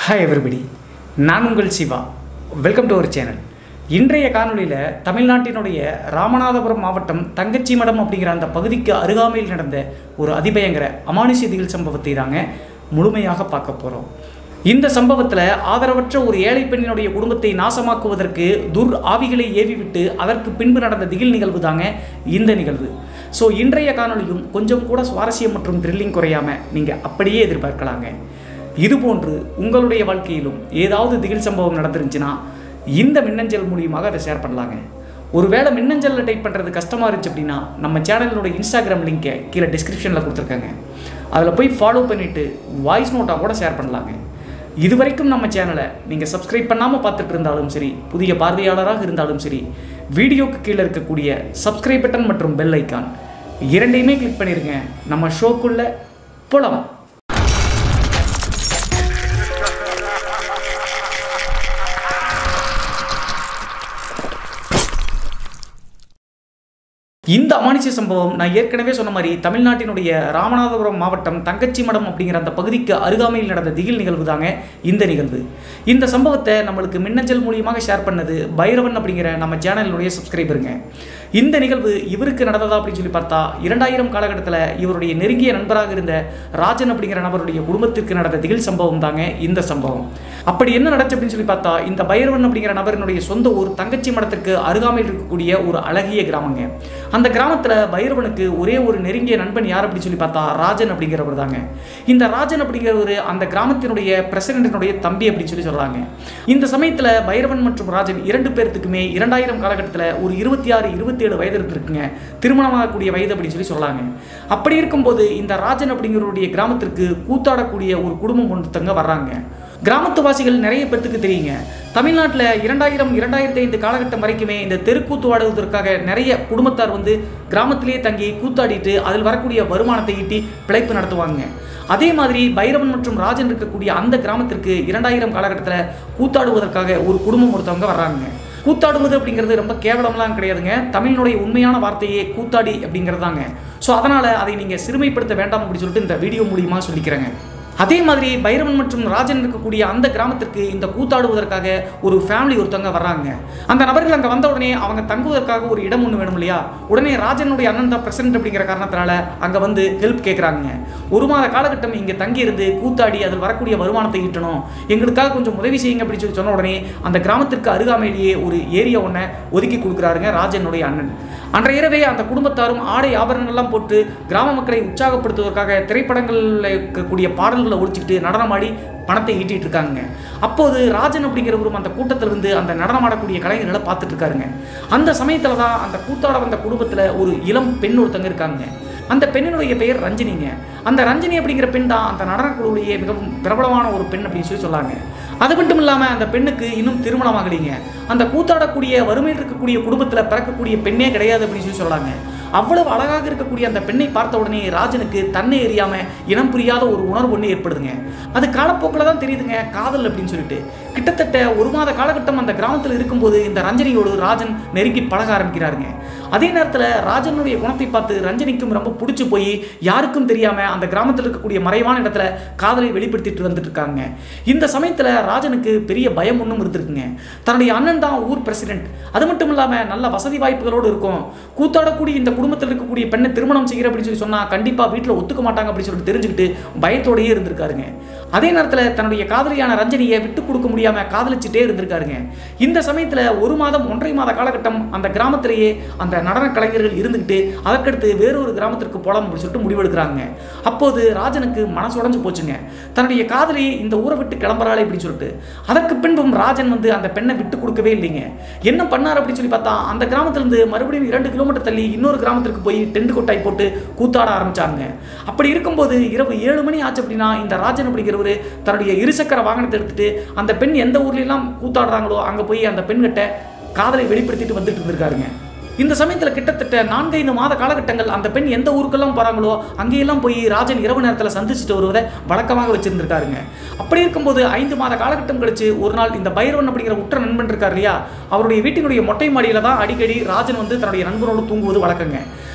hi everybody நான் உங்கள் Siva welcome to our channel இன்றைய காணொளியில் தமிழ்நாட்டினுடைய ராமநாதபுரம் மாவட்டம் தங்கச்சி மடம் அப்படிங்கிற அந்த பகுதிக்கு அருகாமையில் நடந்த ஒரு அதிபயங்கர அமானுஷ்ய திகில் சம்பவத்தை தாங்க முழுமையாக பார்க்க போகிறோம் இந்த சம்பவத்தில் ஆதரவற்ற ஒரு ஏழை பெண்ணினுடைய குடும்பத்தை நாசமாக்குவதற்கு துர் ஆவிகளை ஏவிவிட்டு அதற்கு பின்பு நடந்த திகில் நிகழ்வு தாங்க இந்த நிகழ்வு ஸோ இன்றைய காணொளியும் கொஞ்சம் கூட சுவாரஸ்யம் மற்றும் த்ரில்லிங் குறையாமல் நீங்கள் அப்படியே எதிர்பார்க்கலாங்க இதுபோன்று உங்களுடைய வாழ்க்கையிலும் ஏதாவது திகில் சம்பவம் நடந்துருந்துச்சுன்னா இந்த மின்னஞ்சல் மூலியமாக அதை ஷேர் பண்ணலாங்க ஒருவேளை மின்னஞ்சலில் டைப் பண்ணுறது கஷ்டமாக இருந்துச்சு அப்படின்னா நம்ம சேனலோட இன்ஸ்டாகிராம் லிங்கை கீழே டிஸ்கிரிப்ஷனில் கொடுத்துருக்காங்க அதில் போய் ஃபாலோ பண்ணிவிட்டு வாய்ஸ் நோட்டாக கூட ஷேர் பண்ணலாங்க இது வரைக்கும் நம்ம சேனலை நீங்கள் சப்ஸ்கிரைப் பண்ணாமல் பார்த்துட்டு இருந்தாலும் சரி புதிய பார்வையாளராக இருந்தாலும் சரி வீடியோக்கு கீழே இருக்கக்கூடிய சப்ஸ்கிரைப் பட்டன் மற்றும் பெல் ஐக்கான் இரண்டையுமே கிளிக் பண்ணிடுங்க நம்ம ஷோக்குள்ளே போலாம் இந்த அமானுஷ்ய சம்பவம் நான் ஏற்கனவே சொன்ன மாதிரி தமிழ்நாட்டினுடைய ராமநாதபுரம் மாவட்டம் தங்கச்சி மடம் அப்படிங்கிற அந்த பகுதிக்கு அருகாமையில் நடந்த திகில் நிகழ்வு தாங்க இந்த நிகழ்வு இந்த சம்பவத்தை நம்மளுக்கு மின்னஞ்சல் மூலியமாக ஷேர் பண்ணது பைரவன் அப்படிங்கிற நம்ம சேனலினுடைய சப்ஸ்கிரைபருங்க இந்த நிகழ்வு இவருக்கு நடந்ததா அப்படின்னு சொல்லி பார்த்தா இரண்டாயிரம் காலகட்டத்தில் இவருடைய நெருங்கிய நண்பராக இருந்த ராஜன் அப்படிங்கிற நபருடைய குடும்பத்திற்கு நடந்த திகில் சம்பவம் தாங்க இந்த சம்பவம் அப்படி என்ன நடந்துச்சு அப்படின்னு சொல்லி பார்த்தா இந்த பைரவன் அப்படிங்கிற நபரினுடைய சொந்த ஊர் தங்கச்சி மடத்திற்கு அருகாமையில் இருக்கக்கூடிய ஒரு அழகிய கிராமங்க அந்த கிராமத்தில் பைரவனுக்கு ஒரே ஒரு நெருங்கிய நண்பன் யார் அப்படின்னு சொல்லி பார்த்தா ராஜன் அப்படிங்கிறவர் தாங்க இந்த ராஜன் அப்படிங்கிறவர் அந்த கிராமத்தினுடைய பிரசிடண்டினுடைய தம்பி அப்படின்னு சொல்லி சொல்றாங்க இந்த சமயத்தில் பைரவன் மற்றும் ராஜன் இரண்டு பேர்த்துக்குமே இரண்டாயிரம் காலகட்டத்தில் ஒரு இருபத்தி ஆறு இருபத்தி ஏழு வயது இருக்குங்க திருமணமாகக்கூடிய வயது அப்படின்னு சொல்லி சொல்லாங்க அப்படி இருக்கும்போது இந்த ராஜன் அப்படிங்கிறவருடைய கிராமத்திற்கு கூத்தாடக்கூடிய ஒரு குடும்பம் ஒருத்தங்க வர்றாங்க கிராமத்து வாசிகள் நிறைய பேர்த்துக்கு தெரியுங்க தமிழ்நாட்டில் இரண்டாயிரம் இரண்டாயிரத்தி ஐந்து காலகட்டம் வரைக்குமே இந்த தெருக்கூத்து ஆடுவதற்காக நிறைய குடும்பத்தார் வந்து கிராமத்திலேயே தங்கி கூத்தாடிட்டு அதில் வரக்கூடிய வருமானத்தை ஈட்டி பிழைப்பு நடத்துவாங்க அதே மாதிரி பைரவன் மற்றும் ராஜன் இருக்கக்கூடிய அந்த கிராமத்திற்கு இரண்டாயிரம் காலகட்டத்தில் கூத்தாடுவதற்காக ஒரு குடும்பம் ஒருத்தவங்க வர்றாங்க கூத்தாடுவது அப்படிங்கிறது ரொம்ப கேவலம்லாம் கிடையாதுங்க தமிழினுடைய உண்மையான வார்த்தையே கூத்தாடி அப்படிங்கிறதாங்க ஸோ அதனால் அதை நீங்கள் சிறுமைப்படுத்த வேண்டாம் அப்படின்னு சொல்லிட்டு இந்த வீடியோ மூலியமாக சொல்லிக்கிறேங்க அதே மாதிரி பைரவன் மற்றும் ராஜன் இருக்கக்கூடிய அந்த கிராமத்திற்கு இந்த கூத்தாடுவதற்காக ஒரு ஃபேமிலி ஒருத்தவங்க வர்றாங்க அந்த நபர்கள் அங்கே வந்த உடனே அவங்க தங்குவதற்காக ஒரு இடம் ஒன்று வேணும் இல்லையா உடனே ராஜனுடைய அண்ணன் தான் பிரசிடண்ட் அப்படிங்கிற காரணத்தினால அங்கே வந்து ஹெல்ப் கேட்குறாங்க ஒரு மாத காலகட்டம் இங்கே தங்கியிருந்து கூத்தாடி அதில் வரக்கூடிய வருமானத்தை ஈட்டணும் எங்களுக்காக கொஞ்சம் உதவி செய்யுங்க அப்படின்னு சொல்லி சொன்ன உடனே அந்த கிராமத்திற்கு அருகாமையிலேயே ஒரு ஏரியா ஒன்றை ஒதுக்கி கொடுக்குறாருங்க ராஜனுடைய அண்ணன் அன்றைய இரவே அந்த குடும்பத்தாரும் ஆடை ஆபரணங்கள்லாம் போட்டு கிராம மக்களை உற்சாகப்படுத்துவதற்காக திரைப்படங்களில் இருக்கக்கூடிய பாடல்களை ஒழிச்சிக்கிட்டு நடனமாடி பணத்தை ஈட்டிட்டு இருக்காங்க அப்போது ராஜன் அப்படிங்கிறவரும் அந்த கூட்டத்தில் வந்து அந்த நடனமாடக்கூடிய கலைஞர்களை பார்த்துட்டு இருக்காருங்க அந்த சமயத்தில் தான் அந்த கூத்தாட வந்த குடும்பத்தில் ஒரு இளம் பெண் ஒருத்தங்க இருக்காங்க அந்த பெண்ணினுடைய பெயர் ரஞ்சினிங்க அந்த ரஞ்சினி அப்படிங்கிற பெண் தான் அந்த நடனக்குழுவிலேயே மிகவும் பிரபலமான ஒரு பெண் அப்படின்னு சொல்லி சொல்லாங்க அது மட்டும் இல்லாமல் அந்த பெண்ணுக்கு இன்னும் திருமணம் ஆகலைங்க அந்த கூத்தாடக்கூடிய வறுமையில் இருக்கக்கூடிய குடும்பத்தில் பிறக்கக்கூடிய பெண்ணே கிடையாது அப்படின்னு சொல்லி சொல்லாங்க அவ்வளவு அழகாக இருக்கக்கூடிய அந்த பெண்ணை பார்த்த உடனே ராஜனுக்கு தன்னை எறியாம இனம் புரியாத ஒரு உணர்வு ஒன்று ஏற்படுதுங்க அது காலப்போக்கில் தான் தெரியுதுங்க காதல் அப்படின்னு சொல்லிட்டு கிட்டத்தட்ட ஒரு மாத காலகட்டம் அந்த கிராமத்தில் இருக்கும்போது இந்த ரஞ்சனியோடு ராஜன் நெருங்கி பழக ஆரம்பிக்கிறாருங்க அதே நேரத்தில் ராஜனுடைய குணத்தை பார்த்து ரஞ்சனிக்கும் ரொம்ப பிடிச்சி போய் யாருக்கும் தெரியாம அந்த கிராமத்தில் இருக்கக்கூடிய மறைவான இடத்துல காதலை வெளிப்படுத்திட்டு வந்துட்டு இருக்காங்க இந்த சமயத்தில் ராஜனுக்கு பெரிய பயம் ஒன்றும் இருந்திருக்குங்க தன்னுடைய அண்ணன் தான் ஊர் பிரசிடென்ட் அது மட்டும் இல்லாமல் நல்ல வசதி வாய்ப்புகளோடு இருக்கும் கூத்தாடக்கூடிய இந்த குடும்பத்தில் இருக்கக்கூடிய பெண்ணை திருமணம் செய்கிற அப்படின்னு சொல்லி சொன்னால் கண்டிப்பாக வீட்டில் ஒத்துக்க மாட்டாங்க அப்படின்னு சொல்லிட்டு தெரிஞ்சுக்கிட்டு பயத்தோடையே இருந்திருக்காருங்க அதே நேரத்தில் தன்னுடைய காதலியான ரஞ்சனியை விட்டு கொடுக்க முடியாமல் காதலிச்சுட்டே இருந்திருக்காருங்க இந்த சமயத்தில் ஒரு மாதம் ஒன்றரை மாத காலகட்டம் அந்த கிராமத்திலேயே அந்த நடன கலைஞர்கள் இருந்துக்கிட்டு அதற்கடுத்து வேறொரு கிராமத்திற்கு போகலாம் அப்படின்னு சொல்லிட்டு முடிவெடுக்கிறாங்க அப்போது ராஜனுக்கு மனசு உடஞ்சு போச்சுங்க தன்னுடைய காதலி இந்த ஊரை விட்டு கிளம்புறாளே அப்படின்னு சொல்லிட்டு அதற்கு பின்பும் ராஜன் வந்து அந்த பெண்ணை விட்டு கொடுக்கவே இல்லைங்க என்ன பண்ணார் அப்படின்னு சொல்லி பார்த்தா அந்த கிராமத்திலிருந்து மறுபடியும் இரண்டு கிலோமீட்டர் தள்ளி இன்னொரு கிராமத்திற்கு போய் டென்ட் கொட்டாய் போட்டு கூத்தாட ஆரம்பிச்சாங்க அப்படி இருக்கும்போது இரவு ஏழு மணி ஆச்சு அப்படின்னா இந்த ராஜன் அப்படிங்கிறவர் தன்னுடைய இருசக்கர வாகனத்தை எடுத்துட்டு அந்த பெண் எந்த ஊர்லெல்லாம் கூத்தாடுறாங்களோ அங்கே போய் அந்த பெண்கிட்ட காதலை வெளிப்படுத்திட்டு வந்துட்டு இருந்திருக்காருங்க இந்த சமயத்தில் கிட்டத்தட்ட நான்கைந்து மாத காலகட்டங்கள் அந்த பெண் எந்த ஊருக்கெல்லாம் போகிறாங்களோ அங்கேயெல்லாம் போய் ராஜன் இரவு நேரத்தில் சந்திச்சுட்டு வருவதை வழக்கமாக வச்சிருந்திருக்காருங்க அப்படி இருக்கும்போது ஐந்து மாத காலகட்டம் கழிச்சு ஒரு நாள் இந்த பைரவன் அப்படிங்கிற உற்ற நண்பன் இருக்கார் இல்லையா அவருடைய வீட்டினுடைய மொட்டை மாடியில் தான் அடிக்கடி ராஜன் வந்து தன்னுடைய நண்பனோடு தூங்குவது வழக்கங்க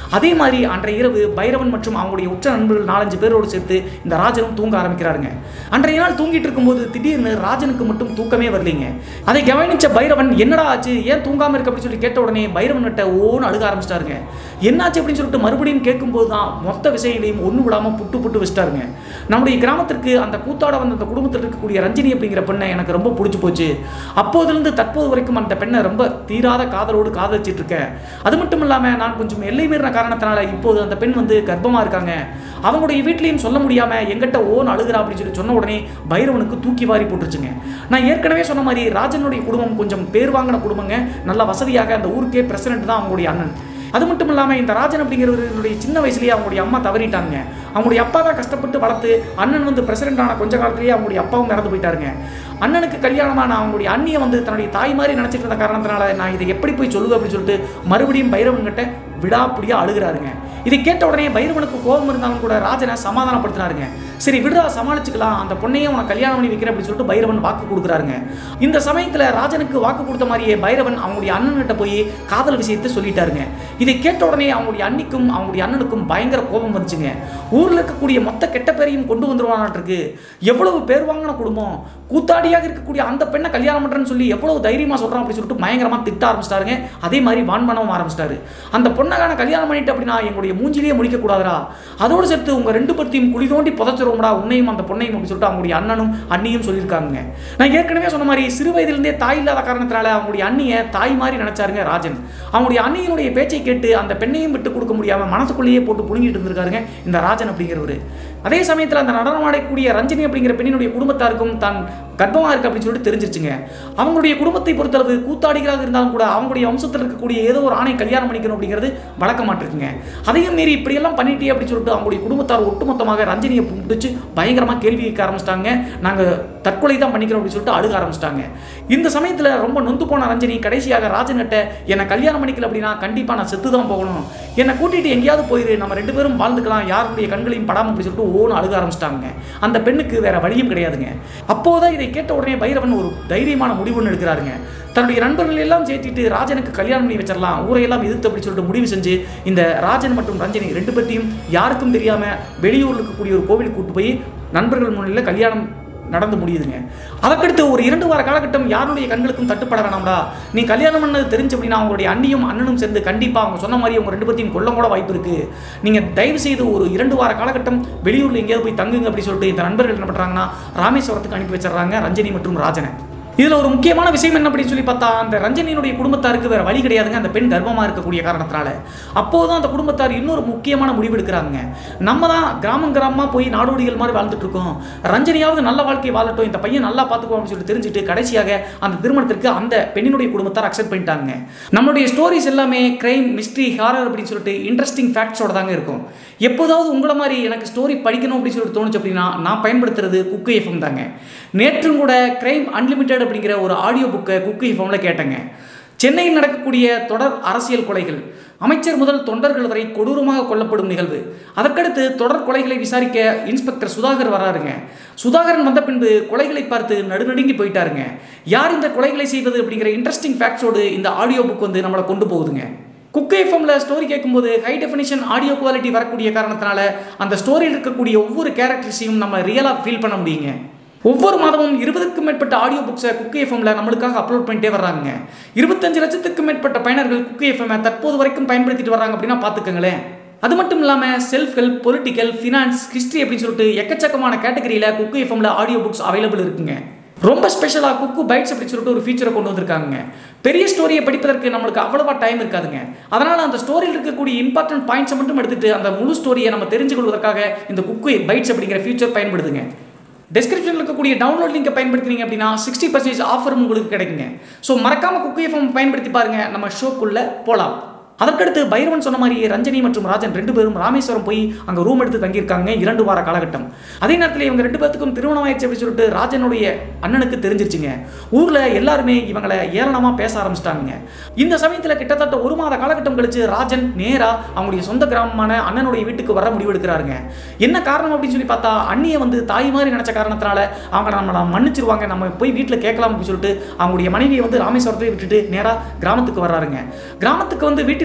அதே மாதிரி அன்றைய இரவு பைரவன் மற்றும் அவங்களுடைய உற்ற நண்பர்கள் நாலஞ்சு பேரோடு சேர்த்து இந்த ராஜனும் தூங்க ஆரம்பிக்கிறாருங்க அன்றைய நாள் தூங்கிட்டு இருக்கும்போது திடீர்னு ராஜனுக்கு மட்டும் தூக்கமே வரலைங்க அதை கவனிச்ச பைரவன் என்னடா ஆச்சு ஏன் தூங்காம இருக்க அப்படின்னு சொல்லி கேட்ட உடனே பைரவன் கிட்ட ஓன்னு அழுக ஆரம்பிச்சிட்டாருங்க என்னாச்சு அப்படின்னு சொல்லிட்டு மறுபடியும் கேட்கும்போது தான் மொத்த விஷயங்களையும் ஒன்று விடாம புட்டு புட்டு வச்சிட்டாருங்க நம்முடைய கிராமத்திற்கு அந்த கூத்தாட வந்த அந்த குடும்பத்தில் இருக்கக்கூடிய ரஞ்சினி அப்படிங்கிற பெண்ணை எனக்கு ரொம்ப பிடிச்சி போச்சு அப்போதிலிருந்து தற்போது வரைக்கும் அந்த பெண்ணை ரொம்ப தீராத காதலோடு காதலிச்சிட்டு இருக்கேன் அது மட்டும் இல்லாமல் நான் கொஞ்சம் எல்லை மீறின காரணத்தினால இப்போது அந்த பெண் வந்து கர்ப்பமாக இருக்காங்க அவங்களுடைய வீட்லேயும் சொல்ல முடியாமல் எங்கிட்ட ஓன் அழுகிறா அப்படின்னு சொல்லி சொன்ன உடனே பைரவனுக்கு தூக்கி வாரி போட்டுருச்சுங்க நான் ஏற்கனவே சொன்ன மாதிரி ராஜனுடைய குடும்பம் கொஞ்சம் பேர் வாங்கின குடும்பங்க நல்ல வசதியாக அந்த ஊருக்கே பிரசிடென்ட் தான் அவங்களுடைய அண்ணன் அது மட்டும் இல்லாமல் இந்த ராஜன் அப்படிங்கிறவருடைய சின்ன வயசுலேயே அவங்களுடைய அம்மா தவறிட்டாங்க அவங்களுடைய அப்பா தான் கஷ்டப்பட்டு வளர்த்து அண்ணன் வந்து பிரசிடென்ட் ஆன கொஞ்ச காலத்திலேயே அவங்களுடைய அப்பாவும் இறந்து போயிட்டாருங்க அண்ணனுக்கு கல்யாணமான அவங்களுடைய அண்ணியை வந்து தன்னுடைய தாய் மாதிரி நினச்சிட்டு இருந்த காரணத்தினால நான் இதை எப்படி போய் சொல்லுவேன் அப்படின்னு சொல்லிட்டு மறுபடியும் பைரவன் கிட்ட விடாப்பிடியாக அழுகிறாருங்க இதை கேட்ட உடனே பைரவனுக்கு கோபம் இருந்தாலும் கூட ராஜனை சமாதானப்படுத்தினாருங்க சரி விடுறா சமாளிச்சுக்கலாம் அந்த பொண்ணையே உனக்கு கல்யாணம் பண்ணி வைக்கிறேன் அப்படின்னு சொல்லிட்டு பைரவன் வாக்கு கொடுக்குறாருங்க இந்த சமயத்தில் ராஜனுக்கு வாக்கு கொடுத்த மாதிரியே பைரவன் அவங்களுடைய அண்ணன்கிட்ட போய் காதல் விஷயத்தை சொல்லிட்டாருங்க இதை கேட்ட உடனே அவங்களுடைய அண்ணிக்கும் அவங்களுடைய அண்ணனுக்கும் பயங்கர கோபம் வந்துச்சுங்க ஊரில் இருக்கக்கூடிய மொத்த கெட்ட பேரையும் கொண்டு வந்துருவானாட்டிருக்கு எவ்வளவு பேர் வாங்கின குடும்பம் கூத்தாடியாக இருக்கக்கூடிய அந்த பெண்ணை கல்யாணம் பண்ணுறேன்னு சொல்லி எவ்வளவு தைரியமாக சொல்கிறான் அப்படின்னு சொல்லிட்டு பயங்கரமாக திட்ட ஆரம்பிச்சிட்டாருங்க அதே மாதிரி வான்மனவும் ஆரம்பிச்சிட்டாரு அந்த பொண்ணகான கல்யாணம் பண்ணிட்டு அப்படின்னா எங்களுடைய மூஞ்சிலேயே முடிக்க கூடாதுடா அதோடு சேர்த்து உங்க ரெண்டு பத்தியும் குழி தோண்டி புதைச்சிருவோம்டா உன்னையும் அந்த பொண்ணையும் அப்படின்னு சொல்லிட்டு அவங்களுடைய அண்ணனும் அண்ணியும் சொல்லியிருக்காங்க நான் ஏற்கனவே சொன்ன மாதிரி சிறு வயதிலிருந்தே தாய் இல்லாத காரணத்தினால அவங்களுடைய அண்ணியை தாய் மாதிரி நினைச்சாருங்க ராஜன் அவங்களுடைய அண்ணியினுடைய பேச்சை கேட்டு அந்த பெண்ணையும் விட்டு கொடுக்க முடியாம மனசுக்குள்ளேயே போட்டு புழுங்கிட்டு இருந்திருக்காருங்க இந்த ராஜன் அப்படிங்கிறவர் அதே சமயத்தில் அந்த நடனமாடக்கூடிய ரஞ்சினி அப்படிங்கிற பெண்ணினுடைய குடும்பத்தாருக்கும் தான் கர்ப்பமாக இருக்கு அப்படின்னு சொல்லிட்டு தெரிஞ்சிருச்சுங்க அவங்களுடைய குடும்பத்தை பொறுத்தளவு கூத்தாடிகளாக இருந்தாலும் கூட அவங்களுடைய வம்சத்தில் இருக்கக்கூடிய ஏதோ ஒரு ஆணை கல்யாணம் பண்ணிக்கணும் அப்படிங்கிறது வழக்கமாட்டிருக்குங்க அதையும் மீறி இப்படியெல்லாம் பண்ணிட்டே அப்படின்னு சொல்லிட்டு அவங்களுடைய குடும்பத்தார் ஒட்டுமொத்தமாக ரஞ்சினியை பிடிச்சி பயங்கரமாக கேள்வி கேட்க ஆரம்பிச்சிட்டாங்க நாங்கள் தற்கொலை தான் பண்ணிக்கிறோம் அப்படின்னு சொல்லிட்டு அழுக ஆரம்பிச்சிட்டாங்க இந்த சமயத்தில் ரொம்ப நொந்து போன ரஞ்சினி கடைசியாக ராஜன்கிட்ட என்னை கல்யாணம் பண்ணிக்கல அப்படின்னா கண்டிப்பாக நான் செத்து தான் போகணும் என்னை கூட்டிட்டு எங்கேயாவது போயிரு நம்ம ரெண்டு பேரும் வாழ்ந்துக்கலாம் யாருடைய கண்களையும் படாமல் அப்படி சொல்லிட்டு ஓன்னு அழுக ஆரம்பிச்சிட்டாங்க அந்த பெண்ணுக்கு வேற வழியும் கிடையாதுங்க அப்போதான் இதை கேட்ட உடனே பைரவன் ஒரு தைரியமான முடிவு ஒன்று எடுக்கிறாருங்க தன்னுடைய நண்பர்கள் எல்லாம் சேர்த்திட்டு ராஜனுக்கு கல்யாணம் பண்ணி வச்சிடலாம் ஊரையெல்லாம் எதிர்த்து அப்படி சொல்லிட்டு முடிவு செஞ்சு இந்த ராஜன் மற்றும் ரஞ்சனி ரெண்டு பேர்த்தையும் யாருக்கும் தெரியாம வெளியூர்ல இருக்கக்கூடிய ஒரு கோவிலுக்கு கூட்டு போய் நண்பர்கள் முன்னிலையில் கல்யாணம் நடந்து முடியுதுங்க அதற்கடுத்து ஒரு இரண்டு வார காலகட்டம் யாருடைய கண்களுக்கும் தட்டுப்பட வேணாம்டா நீ கல்யாணம் பண்ணது தெரிஞ்சு அப்படின்னா அவங்களுடைய அண்ணியும் அண்ணனும் சேர்ந்து கண்டிப்பாக அவங்க சொன்ன மாதிரி அவங்க ரெண்டு பேர்த்தையும் கொல்ல கூட வாய்ப்பு இருக்கு நீங்க தயவு செய்து ஒரு இரண்டு வார காலகட்டம் வெளியூர்ல எங்கேயாவது போய் தங்குங்க அப்படி சொல்லிட்டு இந்த நண்பர்கள் என்ன பண்றாங்கன்னா ராமேஸ்வரத்துக்கு அனுப்பி வச்சிடுறாங்க ரஞ்சனி மற்றும் ராஜனை இதுல ஒரு முக்கியமான விஷயம் என்ன அப்படின்னு சொல்லி பார்த்தா அந்த ரஞ்சனியினுடைய குடும்பத்தாருக்கு வேற வழி கிடையாதுங்க அந்த பெண் கர்ப்பமா இருக்கக்கூடிய காரணத்தினால அப்போதான் அந்த குடும்பத்தார் இன்னொரு முக்கியமான முடிவு எடுக்கிறாங்க நம்ம தான் கிராமம் கிராமமா போய் நாடோடிகள் மாதிரி வாழ்ந்துட்டு இருக்கோம் ரஞ்சனியாவது நல்ல வாழ்க்கை வாழட்டும் இந்த பையன் நல்லா பார்த்துக்குவோம் அப்படின்னு சொல்லிட்டு தெரிஞ்சுட்டு கடைசியாக அந்த திருமணத்திற்கு அந்த பெண்ணினுடைய குடும்பத்தார் அக்செப்ட் பண்ணிட்டாங்க நம்மளுடைய ஸ்டோரிஸ் எல்லாமே கிரைம் மிஸ்ட்ரி ஹாரர் அப்படின்னு சொல்லிட்டு இன்ட்ரெஸ்டிங் ஃபேக்ட்ஸோட தாங்க இருக்கும் எப்போதாவது உங்களை மாதிரி எனக்கு ஸ்டோரி படிக்கணும் அப்படின்னு சொல்லிட்டு தோணுச்சு அப்படின்னா நான் பயன்படுத்துறது குக்கு எஃப்எம் தாங்க நேற்றும் கூட கிரைம் அன்லிமிட்டெட் அப்படிங்கிற ஒரு ஆடியோ புக்கை குக்கு எஃப்எம்ல கேட்டேங்க சென்னையில் நடக்கக்கூடிய தொடர் அரசியல் கொலைகள் அமைச்சர் முதல் தொண்டர்கள் வரை கொடூரமாக கொல்லப்படும் நிகழ்வு அதற்கடுத்து தொடர் கொலைகளை விசாரிக்க இன்ஸ்பெக்டர் சுதாகர் வராருங்க சுதாகரன் வந்த பின்பு கொலைகளை பார்த்து நடுநடுங்கி போயிட்டாருங்க யார் இந்த கொலைகளை செய்வது அப்படிங்கிற இன்ட்ரெஸ்டிங் ஃபேக்ட்ஸோடு இந்த ஆடியோ புக் வந்து நம்மளை கொண்டு போகுதுங்க குக் எஃப்எம்ல ஸ்டோரி கேட்கும்போது ஹை டெஃபினிஷன் ஆடியோ குவாலிட்டி வரக்கூடிய காரணத்தினால அந்த ஸ்டோரியில் இருக்கக்கூடிய ஒவ்வொரு கேரக்டர்ஸையும் நம்ம ரியலாக ஃபீல் பண்ண முடியுங்க ஒவ்வொரு மாதமும் இருபதுக்கும் மேற்பட்ட ஆடியோ புக்ஸை குக்கி எஃப்எம்ல நம்மளுக்காக அப்லோட் பண்ணிட்டே வர்றாங்க இருபத்தஞ்சு லட்சத்துக்கும் மேற்பட்ட பயனர்கள் குக்கி எஃப்எம் தற்போது வரைக்கும் பயன்படுத்திட்டு வர்றாங்க அப்படின்னா பார்த்துக்கங்களேன் அது மட்டும் இல்லாமல் self help political finance history அப்படின்னு சொல்லிட்டு எக்கச்சக்கமான கேட்டகரியில் குக்கு எஃப்எம்ல ஆடியோ புக்ஸ் அவைலபிள் இருக்குங்க ரொம்ப ஸ்பெஷலாக குக்கு பைட்ஸ் அப்படின்னு சொல்லிட்டு ஒரு ஃபீச்சரை கொண்டு வந்திருக்காங்க பெரிய ஸ்டோரியை படிப்பதற்கு நம்மளுக்கு அவ்வளவா டைம் இருக்காதுங்க அதனால் அந்த ஸ்டோரியில் இருக்கக்கூடிய இம்பார்ட்டன்ட் பாயிண்ட்ஸை மட்டும் எடுத்துட்டு அந்த முழு ஸ்டோரியை நம்ம தெரிஞ்சு கொள்வதற்காக இந்த குக்கு பைட்ஸ் அப்படிங்கிற ஃபீச்சர் பயன்படுதுங்க டெஸ்கிரிப்ஷனில் இருக்கக்கூடிய டவுன்லோட் லிங்கை பயன்படுத்தினீங்க அப்படின்னா சிக்ஸ்டி பர்சன்டேஜ் ஆஃபரும் உங்களுக்கு கிடைக்குங்க ஸோ மறக்காம குக்கு எஃப்எம் பயன்படுத்தி பாருங்க நம்ம ஷோக்குள்ளே போகலாம் அதற்கடுத்து பைரவன் சொன்ன மாதிரி ரஞ்சனி மற்றும் ராஜன் ரெண்டு பேரும் ராமேஸ்வரம் போய் அங்கே ரூம் எடுத்து தங்கியிருக்காங்க இரண்டு வார காலகட்டம் அதே நேரத்தில் இவங்க ரெண்டு பேர்த்துக்கும் திருமணம் ஆயிடுச்சு அப்படின்னு சொல்லிட்டு ராஜனுடைய அண்ணனுக்கு தெரிஞ்சிருச்சுங்க ஊரில் எல்லாருமே இவங்களை ஏளனமாக பேச ஆரம்பிச்சிட்டாங்க இந்த சமயத்தில் கிட்டத்தட்ட ஒரு மாத காலகட்டம் கழிச்சு ராஜன் நேராக அவங்களுடைய சொந்த கிராமமான அண்ணனுடைய வீட்டுக்கு வர முடிவெடுக்கிறாருங்க என்ன காரணம் அப்படின்னு சொல்லி பார்த்தா அண்ணியை வந்து தாய் மாதிரி நினச்ச காரணத்தினால அவங்க நம்மளை மன்னிச்சிருவாங்க நம்ம போய் வீட்டில் கேட்கலாம் அப்படின்னு சொல்லிட்டு அவங்களுடைய மனைவியை வந்து ராமேஸ்வரத்தை விட்டுட்டு நேராக கிராமத்துக்கு வர்றாருங்க கிராமத்துக்கு வந்து வீட்டில்